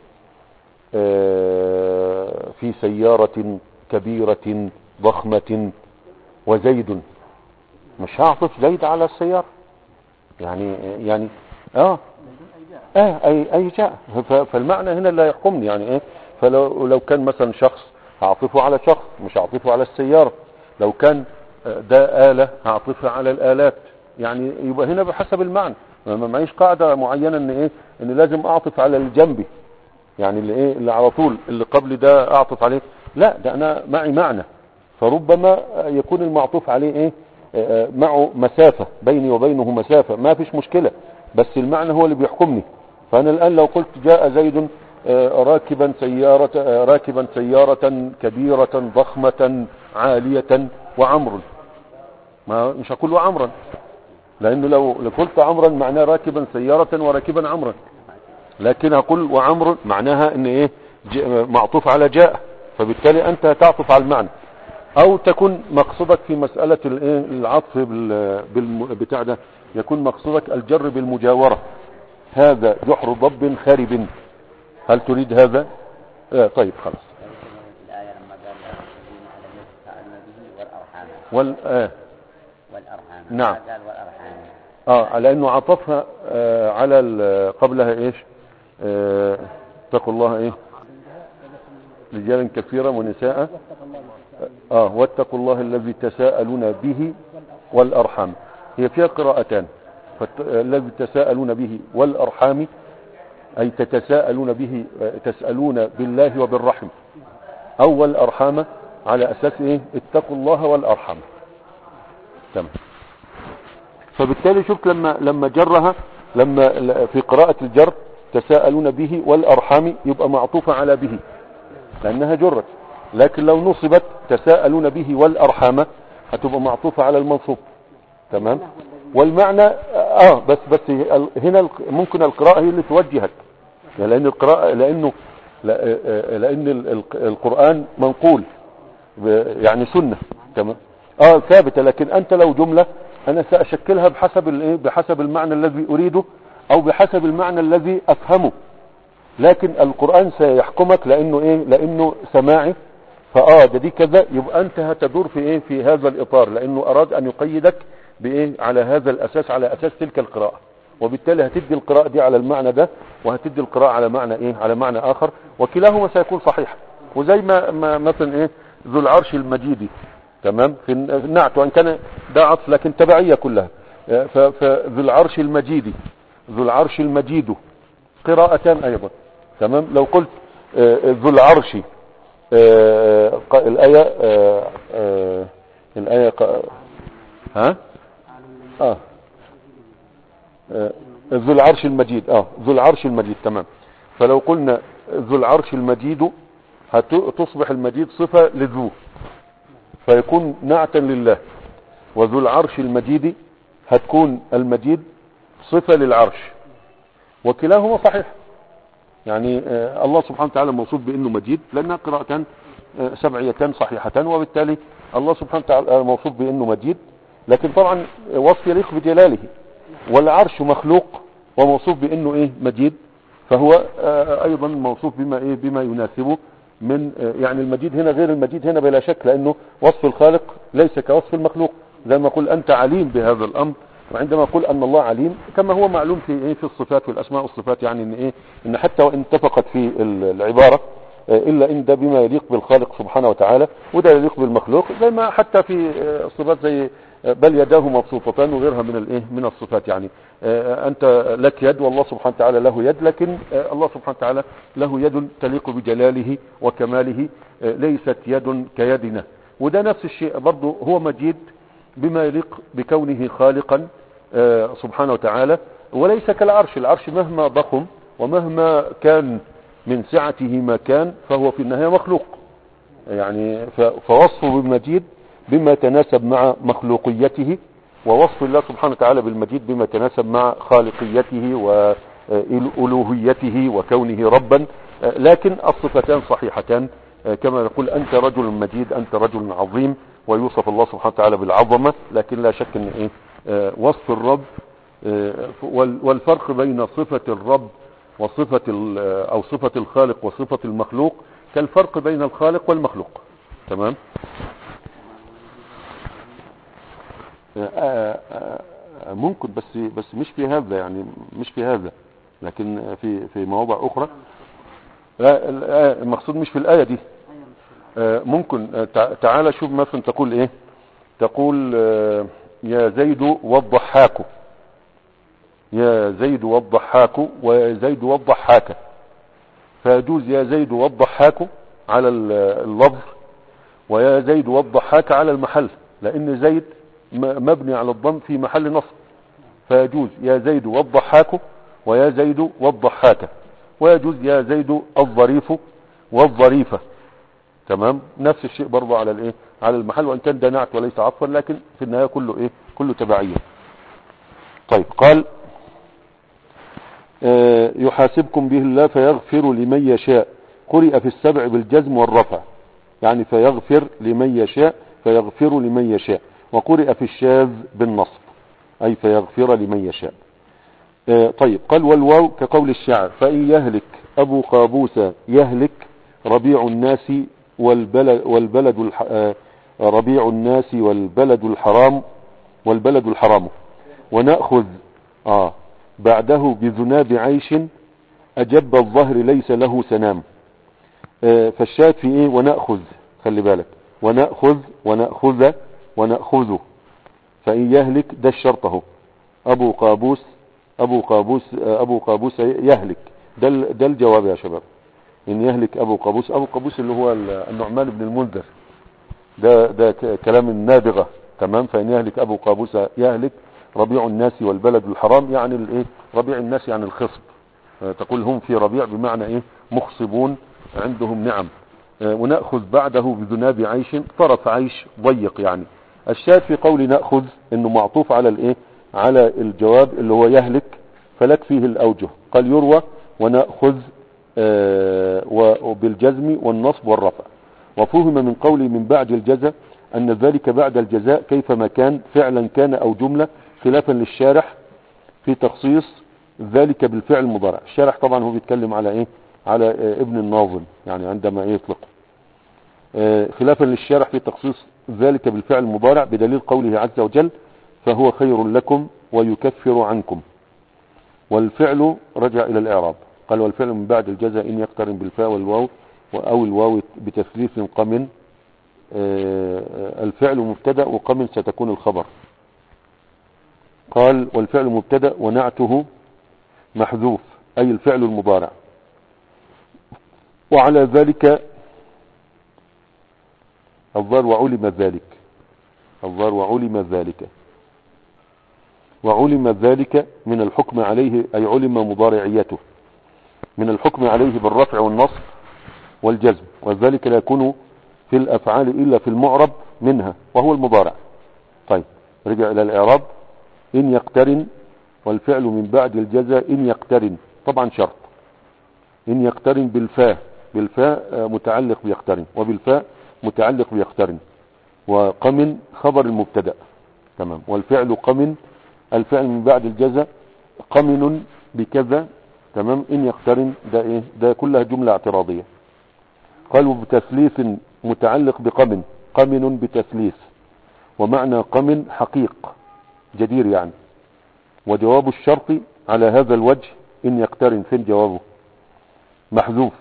آه، في سيارة كبيرة ضخمة وزيد مش هعطف زيد على السيارة يعني يعني اه اه اي اي جاء ف- فالمعنى هنا لا يحكمني يعني ايه فلو لو كان مثلا شخص هعطفه على شخص مش هعطفه على السيارة لو كان آه، ده آلة هعطفها على الآلات يعني يبقى هنا بحسب المعنى ما ما معيش قاعدة معينة ان ايه ان لازم اعطف على الجنبي يعني اللي ايه اللي على طول اللي قبل ده اعطف عليه لا ده انا معي معنى فربما يكون المعطوف عليه ايه آه، معه مسافة بيني وبينه مسافة ما فيش مشكلة بس المعنى هو اللي بيحكمني فانا الان لو قلت جاء زيد آه، راكبا سيارة آه، راكبا سيارة كبيرة ضخمة عالية وعمر ما مش هقول عمرا لانه لو لو قلت عمرا معناه راكبا سيارة وراكبا عمرا لكن اقول وعمر معناها ان ايه ج- معطوف على جاء فبالتالي انت تعطف على المعنى او تكون مقصودك في مسألة الايه العطف بال بالم- بتاع ده يكون مقصودك الجر بالمجاورة هذا جحر ضب خارب هل تريد هذا آه طيب خلاص الآية لما قال الذين على الذي فعلنا به والأرحام وال آه والأرحام نعم. ما قال والأرحام اه على انه عطفها آه على ال- قبلها ايش آه اتقوا الله ايه رجالا كثيرا ونساء اه واتقوا الله الذي تساءلون به والارحام هي فيها قراءتان فالت- الذي تساءلون به والارحام اي تتساءلون به آه، تسالون بالله وبالرحم او والارحام على اساس ايه اتقوا الله والارحام تمام فبالتالي شفت لما لما جرها لما ل- في قراءة الجر تساءلون به والأرحام يبقى معطوفة على به لأنها جرت لكن لو نصبت تساءلون به والأرحام هتبقى معطوفة على المنصوب تمام والمعنى اه بس بس ال- هنا الق- ممكن القراءة هي اللي توجهك يعني لأن القراءة لأنه لا- آه، لأن ال- ال- القرآن منقول ب- يعني سنة تمام اه ثابتة لكن أنت لو جملة أنا سأشكلها بحسب الايه بحسب المعنى الذي أريده أو بحسب المعنى الذي أفهمه لكن القرآن سيحكمك لأنه إيه لأنه سماعي فآه ده دي كذا يبقى أنت هتدور في إيه في هذا الإطار لأنه أراد أن يقيدك بإيه على هذا الأساس على أساس تلك القراءة وبالتالي هتدي القراءة دي على المعنى ده وهتدي القراءة على معنى إيه على معنى آخر وكلاهما سيكون صحيح وزي ما, ما مثلا إيه ذو العرش المجيدي تمام في النعت وان كان ده عطف لكن تبعية كلها ف- فذو العرش المجيد ذو العرش المجيد قراءتان ايضا تمام لو قلت آه، ذو العرش آه، ق- الآية آه، آه، الآية ق- ها اه آه، ذو العرش المجيد اه ذو العرش المجيد تمام فلو قلنا ذو العرش المجيد هت- تصبح المجيد صفة لذو فيكون نعتا لله وذو العرش المجيد هتكون المجيد صفة للعرش وكلاهما صحيح يعني آه، الله سبحانه وتعالى موصوف بأنه مجيد لأنها قراءتان آه، سبعيتان صحيحتان وبالتالي الله سبحانه وتعالى موصوف بأنه مجيد لكن طبعا وصف يليق بجلاله والعرش مخلوق وموصوف بأنه إيه مجيد فهو آه، أيضا موصوف بما إيه بما يناسبه من آه، يعني المجيد هنا غير المجيد هنا بلا شك لأنه وصف الخالق ليس كوصف المخلوق زي ما أقول أنت عليم بهذا الأمر وعندما أقول أن الله عليم كما هو معلوم في إيه في الصفات والأسماء والصفات يعني إن إيه إن حتى وإن اتفقت في ال- العبارة آه، إلا إن ده بما يليق بالخالق سبحانه وتعالى وده يليق بالمخلوق زي ما حتى في آه، الصفات زي آه، بل يداه مبسوطتان وغيرها من الايه من الصفات يعني آه، انت لك يد والله سبحانه وتعالى له يد لكن آه، الله سبحانه وتعالى له يد تليق بجلاله وكماله آه، ليست يد كيدنا وده نفس الشيء برضه هو مجيد بما يليق بكونه خالقا آه، سبحانه وتعالى وليس كالعرش العرش مهما ضخم ومهما كان من سعته ما كان فهو في النهاية مخلوق يعني ف- فوصفه بالمجيد بما يتناسب مع مخلوقيته ووصف الله سبحانه وتعالى بالمجيد بما يتناسب مع خالقيته وألوهيته وكونه ربا آه، لكن الصفتان صحيحتان آه، كما نقول أنت رجل مجيد أنت رجل عظيم ويوصف الله سبحانه وتعالى بالعظمة لكن لا شك أن إيه آه، وصف الرب آه، وال- والفرق بين صفة الرب وصفة ال- أو صفة الخالق وصفة المخلوق كالفرق بين الخالق والمخلوق تمام آه، آه، آه، ممكن بس بس مش في هذا يعني مش في هذا لكن في في مواضع أخرى لا الآية- المقصود مش في الآية دي آه، ممكن آه، تع- تعالى شوف مثلا تقول ايه تقول آه، يا زيد والضحاك يا زيد والضحاك ويا زيد والضحاك فيجوز يا زيد والضحاك على ال- اللفظ ويا زيد والضحاك على المحل لان زيد م- مبني على الضم في محل نصب فيجوز يا زيد والضحاك ويا زيد والضحاك ويجوز يا زيد الظريف والظريفة تمام نفس الشيء برضه على الايه على المحل وان كان ده نعت وليس عطفا لكن في النهايه كله ايه كله تبعيه طيب قال آه، يحاسبكم به الله فيغفر لمن يشاء قرئ في السبع بالجزم والرفع يعني فيغفر لمن يشاء فيغفر لمن يشاء وقرئ في الشاذ بالنصب أي فيغفر لمن يشاء آه، طيب قال والواو كقول الشاعر فإن يهلك أبو قابوس يهلك ربيع الناس والبلد, والبلد الح... آه، ربيع الناس والبلد الحرام والبلد الحرام ونأخذ آه بعده بذناب عيش أجب الظهر ليس له سنام آه، فالشاهد في ايه ونأخذ خلي بالك ونأخذ ونأخذ ونأخذه فإن يهلك ده الشرط اهو أبو قابوس أبو قابوس آه، أبو قابوس يهلك ده ال- ده الجواب يا شباب إن يهلك أبو قابوس أبو قابوس اللي هو ال- النعمان بن المنذر ده ده ك- كلام النابغة تمام فإن يهلك أبو قابوس يهلك ربيع الناس والبلد الحرام يعني الايه ربيع الناس يعني الخصب آه، تقول هم في ربيع بمعنى ايه مخصبون عندهم نعم آه، ونأخذ بعده بذناب عيش طرف عيش ضيق يعني الشاهد في قول نأخذ انه معطوف على الايه على الجواب اللي هو يهلك فلك فيه الاوجه قال يروى ونأخذ آه، وبالجزم والنصب والرفع وفهم من قولي من بعد الجزاء أن ذلك بعد الجزاء كيفما كان فعلا كان أو جملة خلافا للشارح في تخصيص ذلك بالفعل المضارع الشارح طبعا هو بيتكلم على ايه على آه، ابن الناظم يعني عندما إيه يطلق آه، خلافا للشارح في تخصيص ذلك بالفعل المضارع بدليل قوله عز وجل فهو خير لكم ويكفر عنكم والفعل رجع إلى الإعراب قال والفعل من بعد الجزاء إن يقترن بالفاء والواو أو الواو بتثليث قم آه، الفعل مبتدا وقم ستكون الخبر قال والفعل مبتدا ونعته محذوف أي الفعل المضارع وعلى ذلك الظاهر وعلم ذلك الظاهر وعلم ذلك وعلم ذلك من الحكم عليه أي علم مضارعيته من الحكم عليه بالرفع والنصب والجزم وذلك لا يكون في الأفعال إلا في المعرب منها وهو المضارع طيب رجع إلى الإعراب إن يقترن والفعل من بعد الجزاء إن يقترن طبعا شرط إن يقترن بالفاء بالفاء آه، متعلق بيقترن وبالفاء متعلق بيقترن وقمن خبر المبتدا تمام والفعل قمن الفعل من بعد الجزاء قمن بكذا تمام إن يقترن ده إيه ده كلها جملة اعتراضية قالوا بتثليث متعلق بقمن قمن بتثليث ومعنى قمن حقيق جدير يعني وجواب الشرط على هذا الوجه إن يقترن فين جوابه محذوف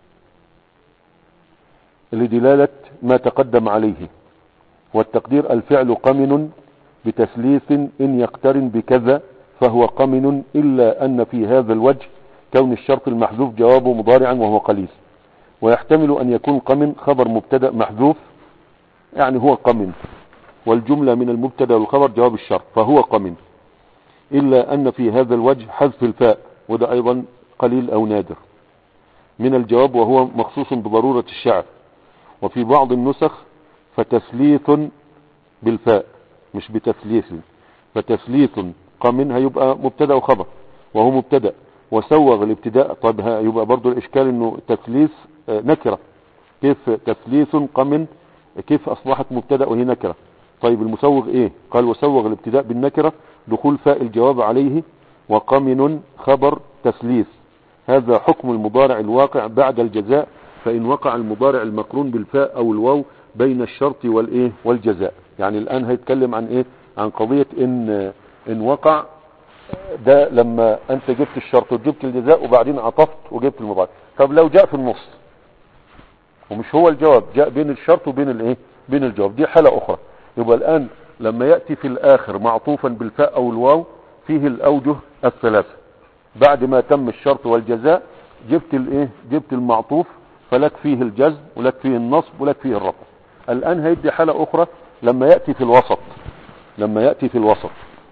لدلالة ما تقدم عليه والتقدير الفعل قمن بتثليث إن يقترن بكذا فهو قمن إلا أن في هذا الوجه كون الشرط المحذوف جوابه مضارعا وهو قليل ويحتمل أن يكون قمن خبر مبتدا محذوف يعني هو قمن والجملة من المبتدا والخبر جواب الشرط فهو قمن إلا أن في هذا الوجه حذف الفاء وده أيضا قليل أو نادر من الجواب وهو مخصوص بضرورة الشعر وفي بعض النسخ فتثليث بالفاء مش بتثليث فتثليث قمن هيبقى مبتدا وخبر وهو مبتدا وسوغ الابتداء طب يبقى برضو الاشكال انه تثليث آه، نكرة كيف تثليث قمن كيف اصبحت مبتدا وهي نكرة طيب المسوغ ايه قال وسوغ الابتداء بالنكرة دخول فاء الجواب عليه وقمن خبر تثليث هذا حكم المضارع الواقع بعد الجزاء فإن وقع المضارع المقرون بالفاء أو الواو بين الشرط والإيه والجزاء يعني الآن هيتكلم عن إيه عن قضية إن إن وقع ده لما أنت جبت الشرط وجبت الجزاء وبعدين عطفت وجبت المضارع طب لو جاء في النص ومش هو الجواب جاء بين الشرط وبين الإيه بين الجواب دي حالة أخرى يبقى الآن لما يأتي في الآخر معطوفا بالفاء أو الواو فيه الأوجه الثلاثة بعد ما تم الشرط والجزاء جبت الايه جبت المعطوف فلك فيه الجزم ولك فيه النصب ولك فيه الرفع الآن هيدي حالة أخرى لما يأتي في الوسط لما يأتي في الوسط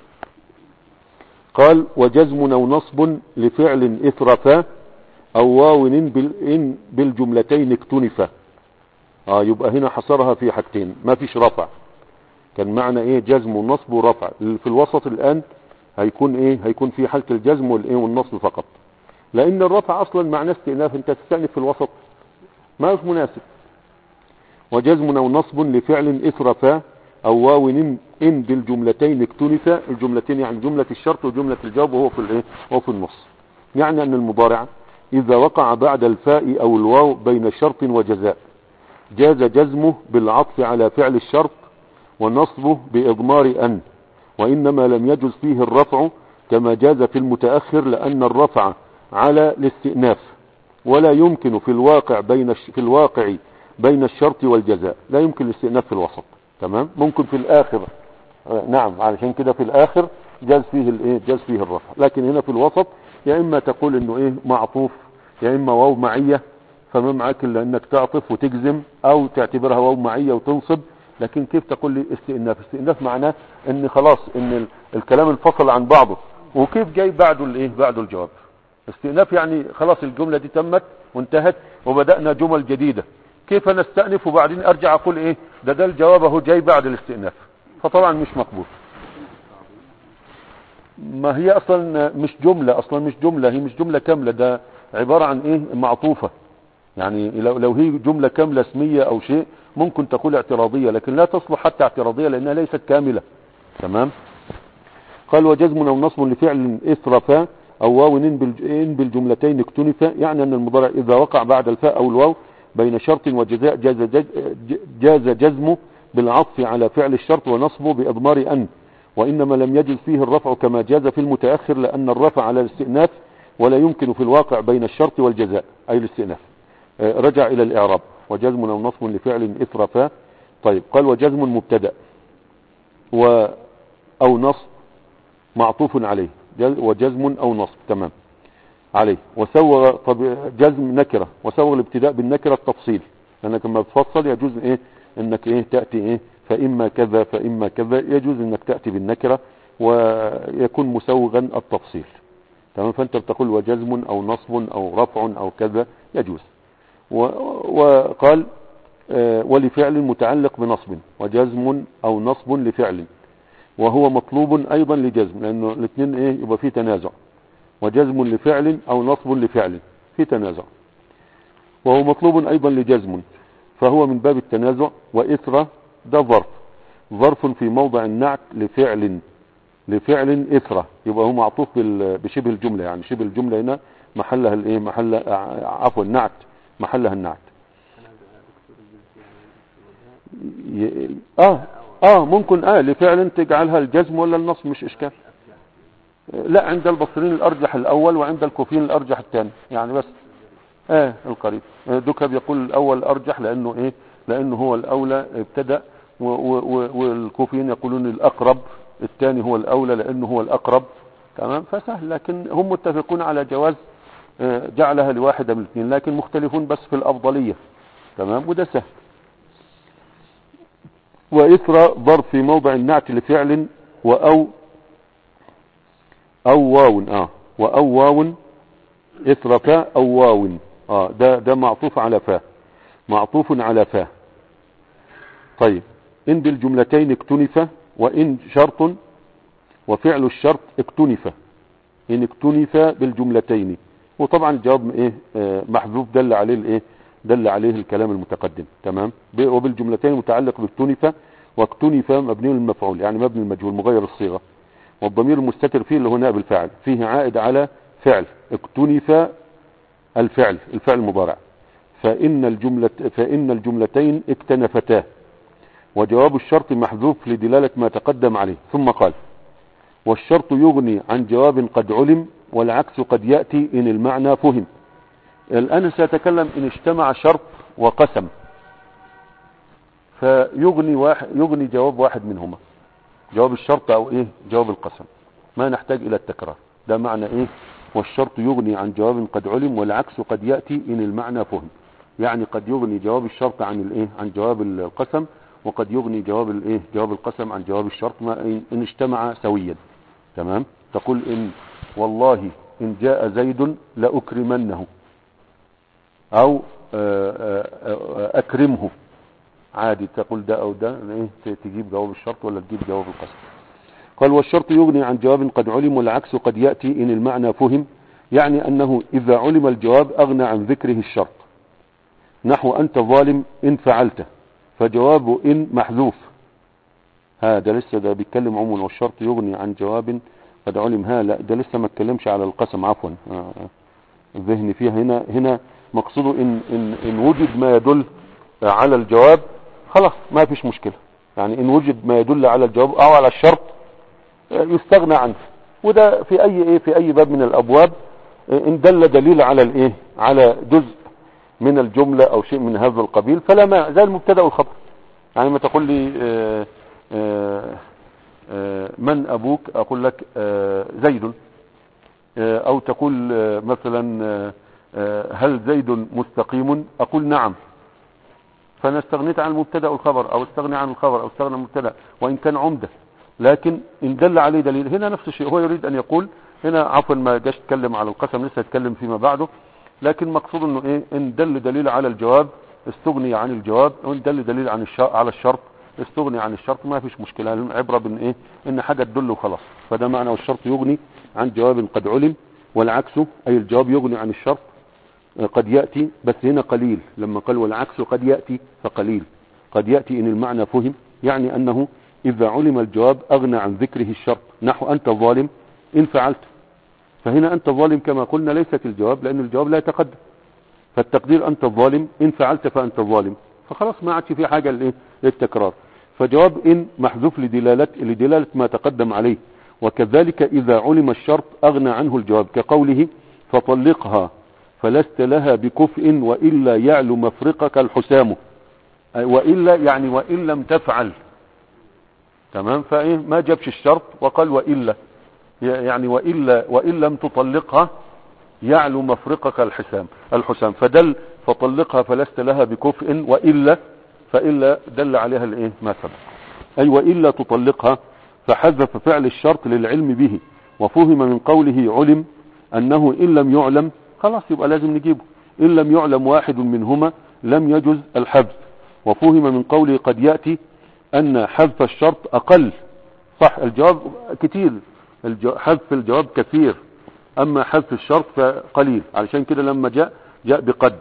قال وجزم أو نصب لفعل إثرفا أو واو إن بالجملتين اكتنفا آه يبقى هنا حصرها في حاجتين ما فيش رفع كان معنى ايه جزم ونصب ورفع في الوسط الآن هيكون ايه هيكون في حالة الجزم والايه والنصب فقط لان الرفع اصلا معناه استئناف انت تستأنف في الوسط ما هو مناسب وجزم او نصب لفعل اثرفا او واو ان بالجملتين اكتنفا الجملتين يعني جملة الشرط وجملة الجواب وهو في الايه وهو في النص يعني ان المضارع اذا وقع بعد الفاء او الواو بين شرط وجزاء جاز جزمه بالعطف على فعل الشرط ونصبه باضمار ان وانما لم يجز فيه الرفع كما جاز في المتأخر لان الرفع على الاستئناف ولا يمكن في الواقع بين في الواقع بين الشرط والجزاء لا يمكن الاستئناف في الوسط تمام ممكن في الاخر آه، نعم علشان كده في الاخر جاز فيه الايه جاز فيه الرفع لكن هنا في الوسط يا اما تقول انه ايه معطوف يا اما واو معيه فما معاك الا انك تعطف وتجزم او تعتبرها واو معيه وتنصب لكن كيف تقول لي استئناف استئناف معناه ان خلاص ان الكلام انفصل عن بعضه وكيف جاي بعده الايه بعده الجواب استئناف يعني خلاص الجملة دي تمت وانتهت وبدأنا جمل جديدة كيف نستأنف وبعدين ارجع اقول ايه ده ده الجواب اهو جاي بعد الاستئناف فطبعا مش مقبول ما هي اصلا مش جملة اصلا مش جملة هي مش جملة كاملة ده عبارة عن ايه معطوفة يعني لو, لو هي جملة كاملة اسمية او شيء ممكن تقول اعتراضية لكن لا تصلح حتى اعتراضية لانها ليست كاملة تمام قال وجزم او نصب لفعل اثرفا او واو ان بالج- إن بالجملتين اكتنفا يعني ان المضارع اذا وقع بعد الفاء او الواو بين شرط وجزاء جاز, جاز, جاز جزمه بالعطف على فعل الشرط ونصبه باضمار ان وانما لم يجز فيه الرفع كما جاز في المتاخر لان الرفع على الاستئناف ولا يمكن في الواقع بين الشرط والجزاء اي الاستئناف آه، رجع الى الاعراب وجزم او نصب لفعل اثرفا طيب قال وجزم مبتدا و او نصب معطوف عليه جز- وجزم او نصب تمام عليه وسوغ طب جزم نكره وسوغ الابتداء بالنكره التفصيل لانك لما بتفصل يجوز ايه انك ايه تاتي ايه فاما كذا فاما كذا يجوز انك تاتي بالنكره ويكون مسوغا التفصيل تمام فانت بتقول وجزم او نصب او رفع او كذا يجوز و- وقال آه، ولفعل متعلق بنصب وجزم او نصب لفعل وهو مطلوب ايضا لجزم لانه الاثنين ايه يبقى فيه تنازع وجزم لفعل او نصب لفعل في تنازع وهو مطلوب ايضا لجزم فهو من باب التنازع واثر ده ظرف ظرف في موضع النعت لفعل لفعل اثرة يبقى هو معطوف بال- بشبه الجملة يعني شبه الجملة هنا محلها الايه محل ع- عفوا النعت محلها النعت ي- اه اه ممكن اه لفعل تجعلها الجزم ولا النصب مش اشكال لا عند البصريين الارجح الاول وعند الكوفيين الارجح الثاني يعني بس اه القريب آه، دكب يقول الاول ارجح لانه ايه لانه هو الاولى ابتدأ و- و- و- والكوفيين يقولون الاقرب الثاني هو الاولى لانه هو الاقرب تمام فسهل لكن هم متفقون على جواز آه، جعلها لواحدة من الاثنين لكن مختلفون بس في الافضلية تمام وده سهل وإثر ظرف في موضع النعت لفعل وأو أو واو آه وأو واو إثر فاء أو واو آه ده ده معطوف على فاء معطوف على فاء طيب إن بالجملتين اكتنف وإن شرط وفعل الشرط اكتنف إن اكتنف بالجملتين وطبعا الجواب ايه آه محذوف دل عليه الايه دل عليه الكلام المتقدم تمام ب- وبالجملتين متعلق باكتنف واكتنف مبني للمفعول يعني مبني المجهول مغير الصيغه والضمير المستتر فيه اللي هو نائب الفاعل فيه عائد على فعل اكتنف الفعل الفعل المضارع فإن الجملة فإن الجملتين اكتنفتا وجواب الشرط محذوف لدلالة ما تقدم عليه ثم قال والشرط يغني عن جواب قد علم والعكس قد يأتي إن المعنى فهم الآن سيتكلم إن اجتمع شرط وقسم فيغني واحد يغني جواب واحد منهما جواب الشرط أو إيه جواب القسم ما نحتاج إلى التكرار ده معنى إيه والشرط يغني عن جواب قد علم والعكس قد يأتي إن المعنى فهم يعني قد يغني جواب الشرط عن الإيه عن جواب القسم وقد يغني جواب الإيه جواب القسم عن جواب الشرط ما إن- إن اجتمع سويا تمام تقول إن والله إن جاء زيد لأكرمنه أو آه، آه، آه، أكرمه عادي تقول ده أو ده إيه تجيب جواب الشرط ولا تجيب جواب القسم قال والشرط يغني عن جواب قد علم والعكس قد يأتي إن المعنى فهم يعني أنه إذا علم الجواب أغنى عن ذكره الشرط نحو أنت ظالم إن فعلته فجواب إن محذوف هذا لسه ده بيتكلم عموما والشرط يغني عن جواب قد علم ها لا ده لسه ما اتكلمش على القسم عفوا آه، آه. الذهن فيها هنا هنا مقصوده إن, إن, إن وجد ما يدل على الجواب خلاص ما فيش مشكلة يعني إن وجد ما يدل على الجواب أو على الشرط آه، يستغنى عنه وده في أي إيه في أي باب من الأبواب آه، إن دل دليل على الإيه على جزء من الجملة أو شيء من هذا القبيل فلا ما زي المبتدا والخبر يعني ما تقول لي آه، آه، آه، من أبوك أقول لك آه، زيد آه، أو تقول آه، مثلا آه، آه، هل زيد مستقيم أقول نعم فأنا استغنيت عن المبتدا والخبر أو استغني عن الخبر أو استغنى عن المبتدا وإن كان عمدة لكن إن دل عليه دليل هنا نفس الشيء هو يريد أن يقول هنا عفوا ما جاش اتكلم على القسم لسه اتكلم فيما بعده لكن مقصود انه ايه ان دل دليل على الجواب استغني عن الجواب وان دل دليل عن الشرط على الشرط استغني عن الشرط ما فيش مشكله العبره بان ايه ان حاجه تدل وخلاص فده معنى والشرط يغني عن جواب قد علم والعكس اي الجواب يغني عن الشرط قد ياتي بس هنا قليل لما قال والعكس قد ياتي فقليل قد ياتي ان المعنى فهم يعني انه اذا علم الجواب اغنى عن ذكره الشرط نحو انت ظالم ان فعلت فهنا انت ظالم كما قلنا ليست الجواب لان الجواب لا يتقدم فالتقدير انت الظالم ان فعلت فانت الظالم فخلاص ما عادش في حاجه للايه للتكرار فجواب ان محذوف لدلاله لدلاله ما تقدم عليه وكذلك اذا علم الشرط اغنى عنه الجواب كقوله فطلقها فلست لها بكفء والا يعلو مفرقك الحسام أي والا يعني وان لم تفعل تمام فايه ما جابش الشرط وقال والا يعني والا وان لم تطلقها يعلو مفرقك الحسام الحسام فدل فطلقها فلست لها بكفء والا فالا دل عليها الايه ما سبق اي والا تطلقها فحذف فعل الشرط للعلم به وفهم من قوله علم انه ان لم يعلم خلاص يبقى لازم نجيبه ان لم يعلم واحد منهما لم يجز الحذف وفهم من قوله قد ياتي ان حذف الشرط اقل صح الجواب كتير الجو... حذف الجواب كثير اما حذف الشرط فقليل علشان كده لما جاء جاء بقد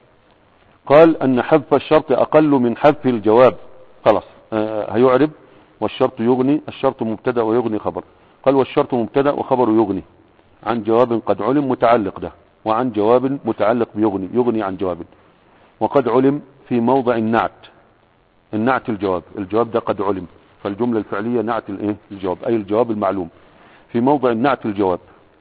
قال ان حذف الشرط اقل من حذف الجواب خلاص آه هيعرب والشرط يغني الشرط مبتدا ويغني خبر قال والشرط مبتدا وخبر يغني عن جواب قد علم متعلق ده وعن جواب متعلق بيغني يغني عن جواب وقد علم في موضع النعت النعت الجواب الجواب ده قد علم فالجملة الفعلية نعت الايه الجواب اي الجواب المعلوم في موضع النعت الجواب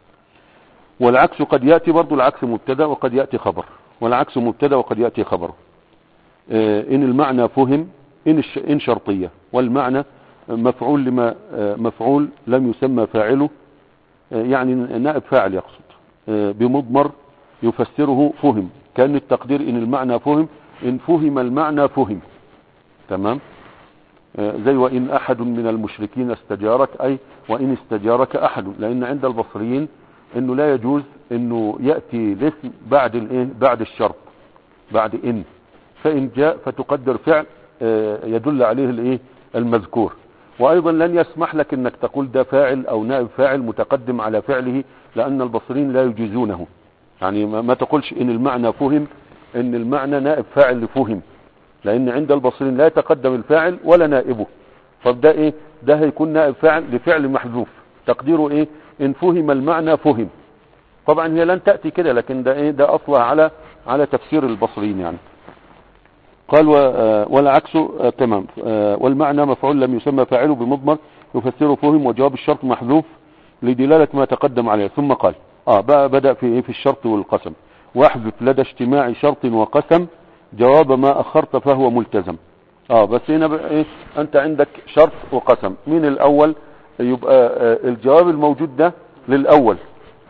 والعكس قد يأتي برضو العكس مبتدا وقد يأتي خبر والعكس مبتدا وقد يأتي خبر آه ان المعنى فهم ان ان شرطية والمعنى مفعول لما آه مفعول لم يسمى فاعله آه يعني نائب فاعل يقصد بمضمر يفسره فهم كان التقدير ان المعنى فهم ان فهم المعنى فهم تمام زي وان احد من المشركين استجارك اي وان استجارك احد لان عند البصريين انه لا يجوز انه ياتي الاسم بعد الايه بعد الشرط بعد ان فان جاء فتقدر فعل يدل عليه الايه المذكور وايضا لن يسمح لك انك تقول ده فاعل او نائب فاعل متقدم على فعله لان البصريين لا يجيزونه يعني ما تقولش ان المعنى فهم ان المعنى نائب فاعل لفهم لان عند البصريين لا يتقدم الفاعل ولا نائبه فده ايه ده هيكون نائب فاعل لفعل محذوف تقديره ايه ان فهم المعنى فهم طبعا هي لن تأتي كده لكن ده ايه ده اصلها على على تفسير البصريين يعني قال والعكس تمام والمعنى مفعول لم يسمى فاعله بمضمر يفسره فهم وجواب الشرط محذوف لدلالة ما تقدم عليه ثم قال اه بقى بدأ في ايه في الشرط والقسم واحذف لدى اجتماع شرط وقسم جواب ما اخرت فهو ملتزم اه بس هنا بقى ايه انت عندك شرط وقسم مين الاول يبقى آه الجواب الموجود ده للاول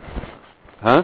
ها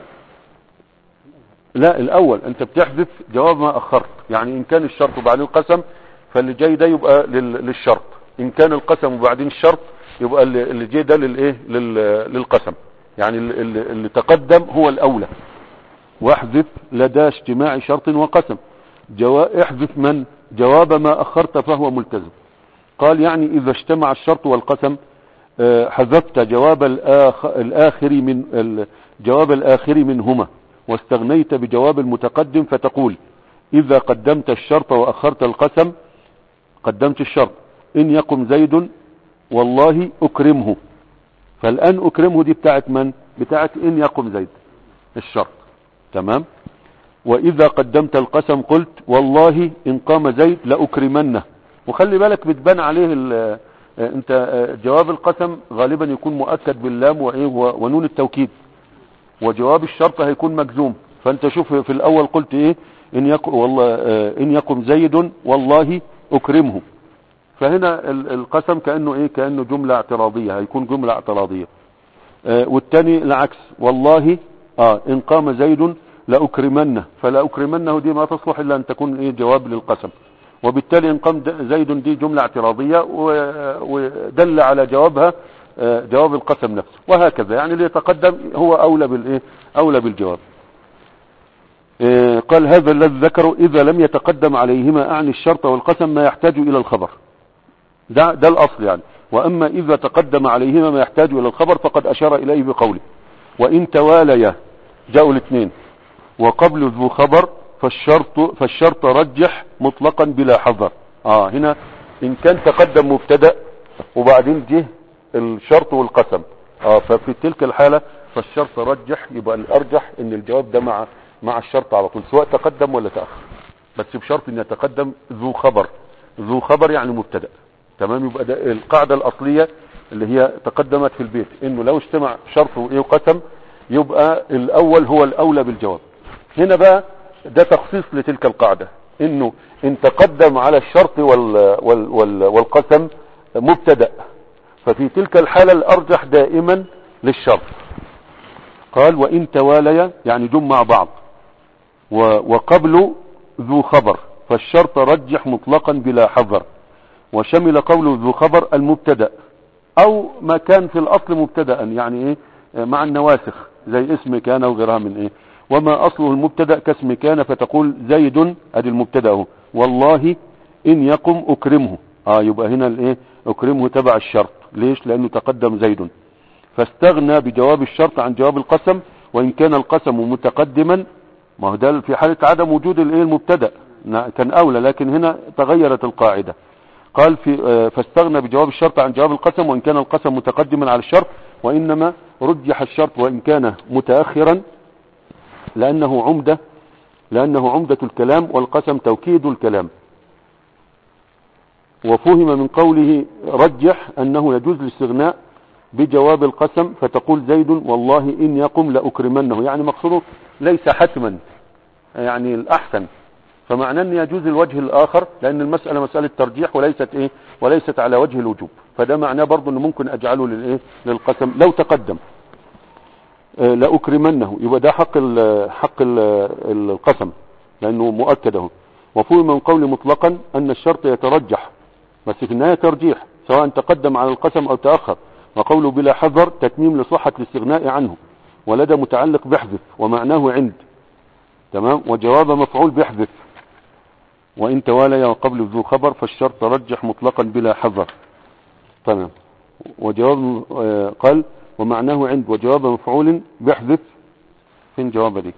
لا الاول انت بتحذف جواب ما اخرت يعني ان كان الشرط وبعدين القسم فاللي جاي ده يبقى للشرط ان كان القسم وبعدين الشرط يبقى اللي جاي ده للايه للقسم يعني اللي, اللي تقدم هو الاولى واحذف لدى اجتماع شرط وقسم جوا... احذف من جواب ما اخرت فهو ملتزم قال يعني اذا اجتمع الشرط والقسم اه حذفت جواب الآخ... الاخر من ال... جواب الاخر منهما واستغنيت بجواب المتقدم فتقول اذا قدمت الشرط واخرت القسم قدمت الشرط ان يقم زيد والله اكرمه فالان اكرمه دي بتاعت من بتاعت ان يقم زيد الشرط تمام واذا قدمت القسم قلت والله ان قام زيد لاكرمنه وخلي بالك بتبان عليه انت جواب القسم غالبا يكون مؤكد باللام وايه ونون التوكيد وجواب الشرط هيكون مجزوم فانت شوف في الاول قلت ايه ان يقم والله ان يقم زيد والله اكرمه فهنا القسم كانه ايه كانه جمله اعتراضيه هيكون جمله اعتراضيه آه والتاني العكس والله اه ان قام زيد لاكرمنه فلاكرمنه دي ما تصلح الا ان تكون ايه جواب للقسم وبالتالي ان قام زيد دي جمله اعتراضيه ودل على جوابها آه، جواب القسم نفسه وهكذا يعني اللي يتقدم هو اولى بالايه اولى بالجواب آه، قال هذا الذي ذكره اذا لم يتقدم عليهما اعني الشرط والقسم ما يحتاج الى الخبر ده, ده الاصل يعني واما اذا تقدم عليهما ما يحتاج الى الخبر فقد اشار اليه بقوله وان تواليا جاءوا الاثنين وقبل ذو خبر فالشرط فالشرط رجح مطلقا بلا حذر اه هنا ان كان تقدم مبتدا وبعدين جه الشرط والقسم اه ففي تلك الحالة فالشرط رجح يبقى الارجح ان الجواب ده مع مع الشرط على طول سواء تقدم ولا تأخر بس بشرط ان يتقدم ذو خبر ذو خبر يعني مبتدا تمام يبقى ده القاعدة الاصلية اللي هي تقدمت في البيت انه لو اجتمع شرط وايه وقسم يبقى الاول هو الاولى بالجواب هنا بقى ده تخصيص لتلك القاعدة انه ان تقدم على الشرط وال وال وال والقسم مبتدا ففي تلك الحالة الارجح دائما للشرط قال وان تواليا يعني جم مع بعض و- وقبل ذو خبر فالشرط رجح مطلقا بلا حذر وشمل قول ذو خبر المبتدا او ما كان في الاصل مبتدا يعني ايه آه، مع النواسخ زي اسم كان وغيرها من ايه وما اصله المبتدا كاسم كان فتقول زيد ادي المبتدا اهو والله ان يقم اكرمه اه يبقى هنا الايه اكرمه تبع الشرط ليش لانه تقدم زيد فاستغنى بجواب الشرط عن جواب القسم وان كان القسم متقدما ما هو ده في حالة عدم وجود الايه المبتدا نا- كان اولى لكن هنا تغيرت القاعدة قال في آه، فاستغنى بجواب الشرط عن جواب القسم وان كان القسم متقدما على الشرط وانما رجح الشرط وان كان متاخرا لانه عمده لانه عمده الكلام والقسم توكيد الكلام وفهم من قوله رجح انه يجوز الاستغناء بجواب القسم فتقول زيد والله ان يقم لاكرمنه يعني مقصوده ليس حتما يعني الاحسن فمعناه ان يجوز الوجه الاخر لان المسألة مسألة ترجيح وليست ايه وليست على وجه الوجوب فده معناه برضه انه ممكن اجعله للايه للقسم لو تقدم آه، لاكرمنه يبقى ده حق ال حق ال القسم لانه مؤكد اهو وفهم من قول مطلقا ان الشرط يترجح بس في النهاية ترجيح سواء تقدم على القسم او تأخر وقوله بلا حذر تتميم لصحة الاستغناء عنه ولدى متعلق بحذف ومعناه عند تمام وجواب مفعول بحذف وإن توالي وقبل ذو خبر فالشرط رجح مطلقا بلا حذر تمام وجواب آه، قال ومعناه عند وجواب مفعول بحذف فين جواب دي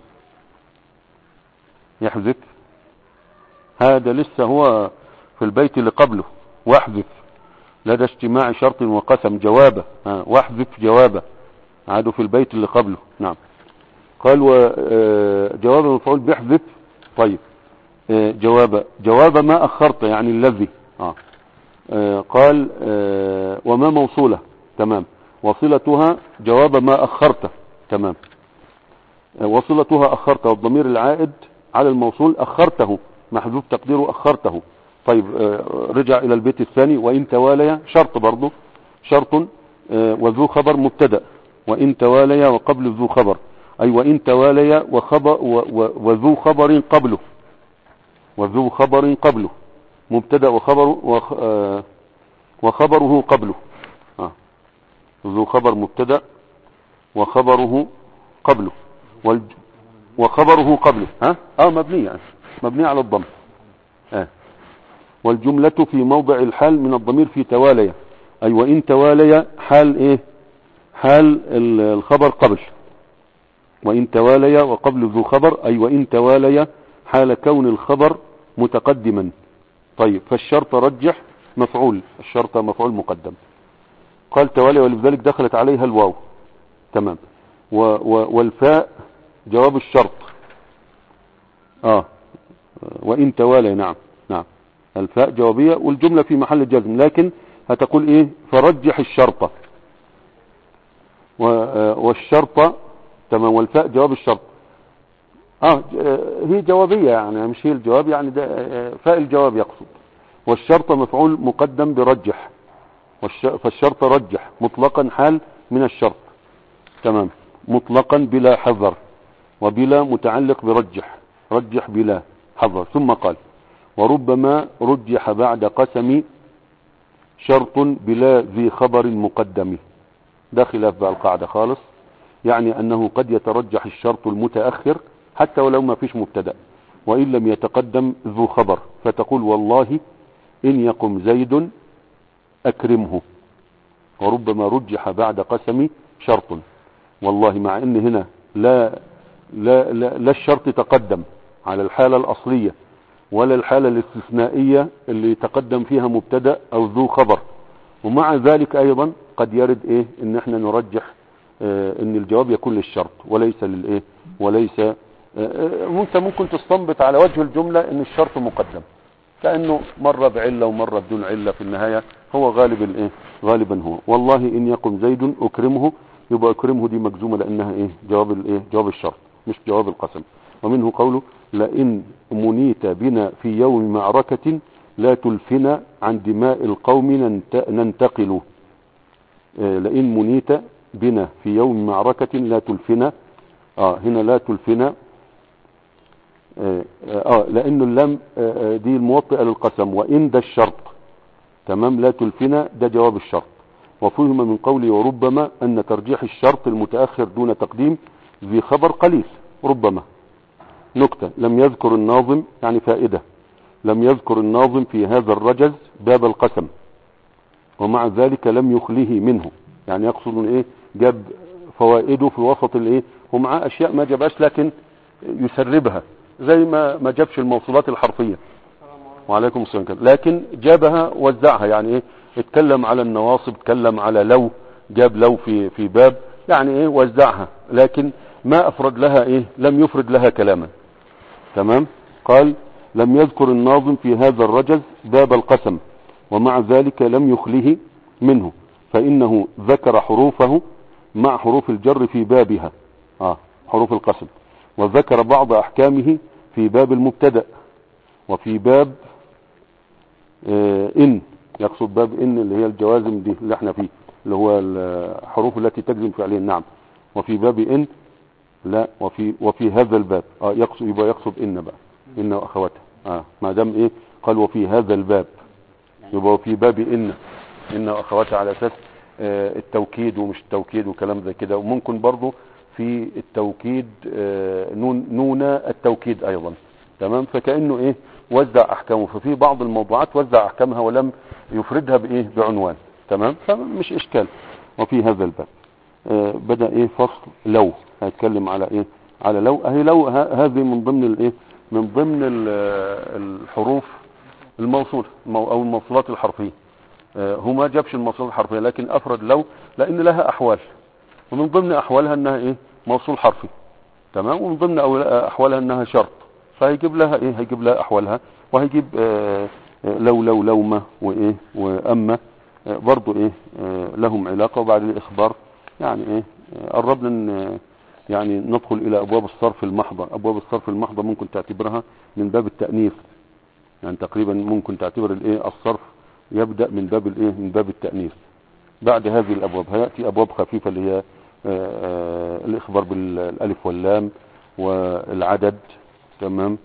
يحذف هذا لسه هو في البيت اللي قبله واحذف لدى اجتماع شرط وقسم جوابه ها، واحذف جوابه عادوا في البيت اللي قبله نعم قال وجواب مفعول بيحذف طيب آه، جواب جواب ما أخرت يعني الذي آه. آه، قال آه، وما موصولة تمام وصلتها جواب ما أخرت تمام آه، وصلتها أخرت والضمير العائد على الموصول أخرته محذوف تقديره أخرته طيب آه، رجع إلى البيت الثاني وإن توالي شرط برضه شرط آه، وذو خبر مبتدأ وإن توالي وقبل ذو خبر أي وإن توالي وخبر و و وذو خبر قبله وذو خبر قبله مبتدا وخبر وخ آه وخبره قبله آه. ذو خبر مبتدا وخبره قبله والج وخبره قبله ها اه مبنيه يعني. مبنيه على الضم آه. والجملة في موضع الحال من الضمير في توالي أي وإن توالي حال إيه حال ال- الخبر قبل وإن توالي وقبل ذو خبر أي وإن توالي حال كون الخبر متقدما طيب فالشرط رجح مفعول الشرط مفعول مقدم قال توالي ولذلك دخلت عليها الواو تمام و و والفاء جواب الشرط اه وإن توالي نعم نعم الفاء جوابية والجملة في محل جزم لكن هتقول ايه فرجح الشرط و- آه، والشرط تمام والفاء جواب الشرط اه ج- آه، هي جوابية يعني مش هي الجواب يعني ده آه، فاء الجواب يقصد والشرط مفعول مقدم برجح والش- فالشرط رجح مطلقا حال من الشرط تمام مطلقا بلا حذر وبلا متعلق برجح رجح بلا حذر ثم قال وربما رجح بعد قسم شرط بلا ذي خبر مقدم ده خلاف بقى القاعدة خالص يعني انه قد يترجح الشرط المتأخر حتى ولو ما فيش مبتدأ وان لم يتقدم ذو خبر فتقول والله ان يقم زيد اكرمه وربما رجح بعد قسم شرط والله مع ان هنا لا لا لا, لا الشرط تقدم على الحالة الاصلية ولا الحالة الاستثنائية اللي تقدم فيها مبتدأ او ذو خبر ومع ذلك ايضا قد يرد ايه ان احنا نرجح اه ان الجواب يكون للشرط وليس للايه وليس اه اه انت ممكن تستنبط على وجه الجملة ان الشرط مقدم كأنه مرة بعلة ومرة بدون علة في النهاية هو غالب الايه غالبا هو والله ان يقم زيد اكرمه يبقى اكرمه دي مجزومة لانها ايه جواب الايه جواب الشرط مش جواب القسم ومنه قوله لئن منيت بنا في يوم معركة لا تلفنا عن دماء القوم ننت- ننتقل آه، لئن منيت بنا في يوم معركة لا تلفنا اه هنا لا تلفنا اه, آه لأن اللام آه آه، دي الموطئة للقسم وإن ده الشرط تمام لا تلفنا ده جواب الشرط وفهم من قولي وربما أن ترجيح الشرط المتأخر دون تقديم ذي خبر قليل ربما نكتة لم يذكر الناظم يعني فائدة لم يذكر الناظم في هذا الرجز باب القسم ومع ذلك لم يخليه منه يعني يقصد من ايه جاب فوائده في وسط الايه ومعاه اشياء ما جابهاش لكن يسربها زي ما ما جابش الموصولات الحرفيه وعليكم السلام كده. لكن جابها وزعها يعني ايه اتكلم على النواصب اتكلم على لو جاب لو في في باب يعني ايه وزعها لكن ما افرد لها ايه لم يفرد لها كلاما تمام قال لم يذكر الناظم في هذا الرجز باب القسم ومع ذلك لم يخله منه فإنه ذكر حروفه مع حروف الجر في بابها آه حروف القسم وذكر بعض أحكامه في باب المبتدأ وفي باب آه إن يقصد باب إن اللي هي الجوازم دي اللي احنا فيه اللي هو الحروف التي تجزم فعليا نعم وفي باب إن لا وفي وفي هذا الباب اه يقصد يبقى يقصد إن بقى إن وأخواتها اه ما دام إيه قال وفي هذا الباب يبقى في باب إن إن وأخواتها على أساس آه التوكيد ومش التوكيد وكلام زي كده وممكن برضو في التوكيد آه نون نون التوكيد أيضا تمام فكأنه إيه وزع أحكامه ففي بعض الموضوعات وزع أحكامها ولم يفردها بإيه بعنوان تمام فمش إشكال وفي هذا الباب آه بدأ إيه فصل لو هيتكلم على إيه على لو أهي لو ه- هذه من ضمن الإيه من ضمن ال- الحروف الموصول مو- او الموصولات الحرفية آه، هو ما جابش الموصولات الحرفية لكن افرد لو لان لها احوال ومن ضمن احوالها انها ايه موصول حرفي تمام ومن ضمن أول- احوالها انها شرط فهيجيب لها ايه هيجيب لها احوالها وهيجيب آه، آه، لو لو لومة وايه واما آه، برضو ايه آه، لهم علاقة وبعد الاخبار يعني ايه آه، قربنا ان يعني ندخل الى ابواب الصرف المحضة ابواب الصرف المحضة ممكن تعتبرها من باب التأنيث يعني تقريبا ممكن تعتبر الايه الصرف يبدأ من باب الايه من باب التأنيث بعد هذه الابواب هياتي ابواب خفيفة اللي هي آه، آه، الاخبار بالالف واللام والعدد تمام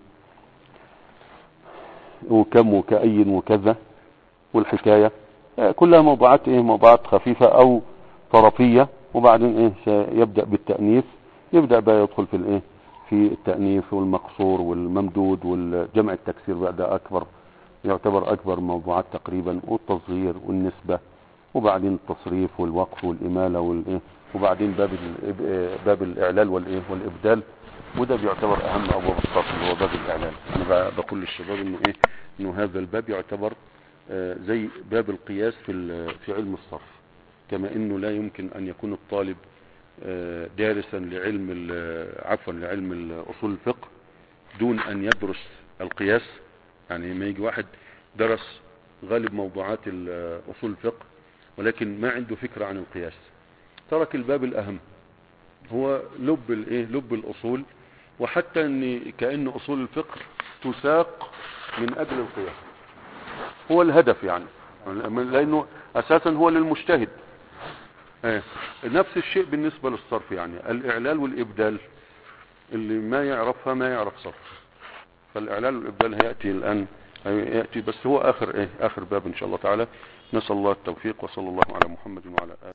وكم وكأي وكذا والحكاية آه، كلها موضوعات ايه موضوعات خفيفة او طرفية وبعدين ايه يبدأ بالتأنيث يبدأ بقى يدخل في الايه في التأنيث والمقصور والممدود والجمع التكسير بقى ده اكبر يعتبر اكبر موضوعات تقريبا والتصغير والنسبة وبعدين التصريف والوقف والامالة والايه وبعدين باب ال- باب الاعلال والايه والابدال وده بيعتبر اهم ابواب الصرف اللي هو باب الاعلال انا ب- بقول للشباب انه ايه انه هذا الباب يعتبر آه، زي باب القياس في ال- في علم الصرف كما انه لا يمكن ان يكون الطالب آه، دارسا لعلم ال- عفوا لعلم ال- اصول الفقه دون ان يدرس القياس يعني ما يجي واحد درس غالب موضوعات ال- اصول الفقه ولكن ما عنده فكرة عن القياس ترك الباب الاهم هو لب الايه لب الاصول وحتى ان كأن اصول الفقه تساق من اجل القياس هو الهدف يعني لانه اساسا هو للمجتهد ايه نفس الشيء بالنسبة للصرف يعني الاعلال والابدال اللي ما يعرفها ما يعرف صرف فالاعلال والابدال هيأتي الان يأتي بس هو اخر ايه اخر باب ان شاء الله تعالى نسأل الله التوفيق وصلى الله على محمد وعلى آله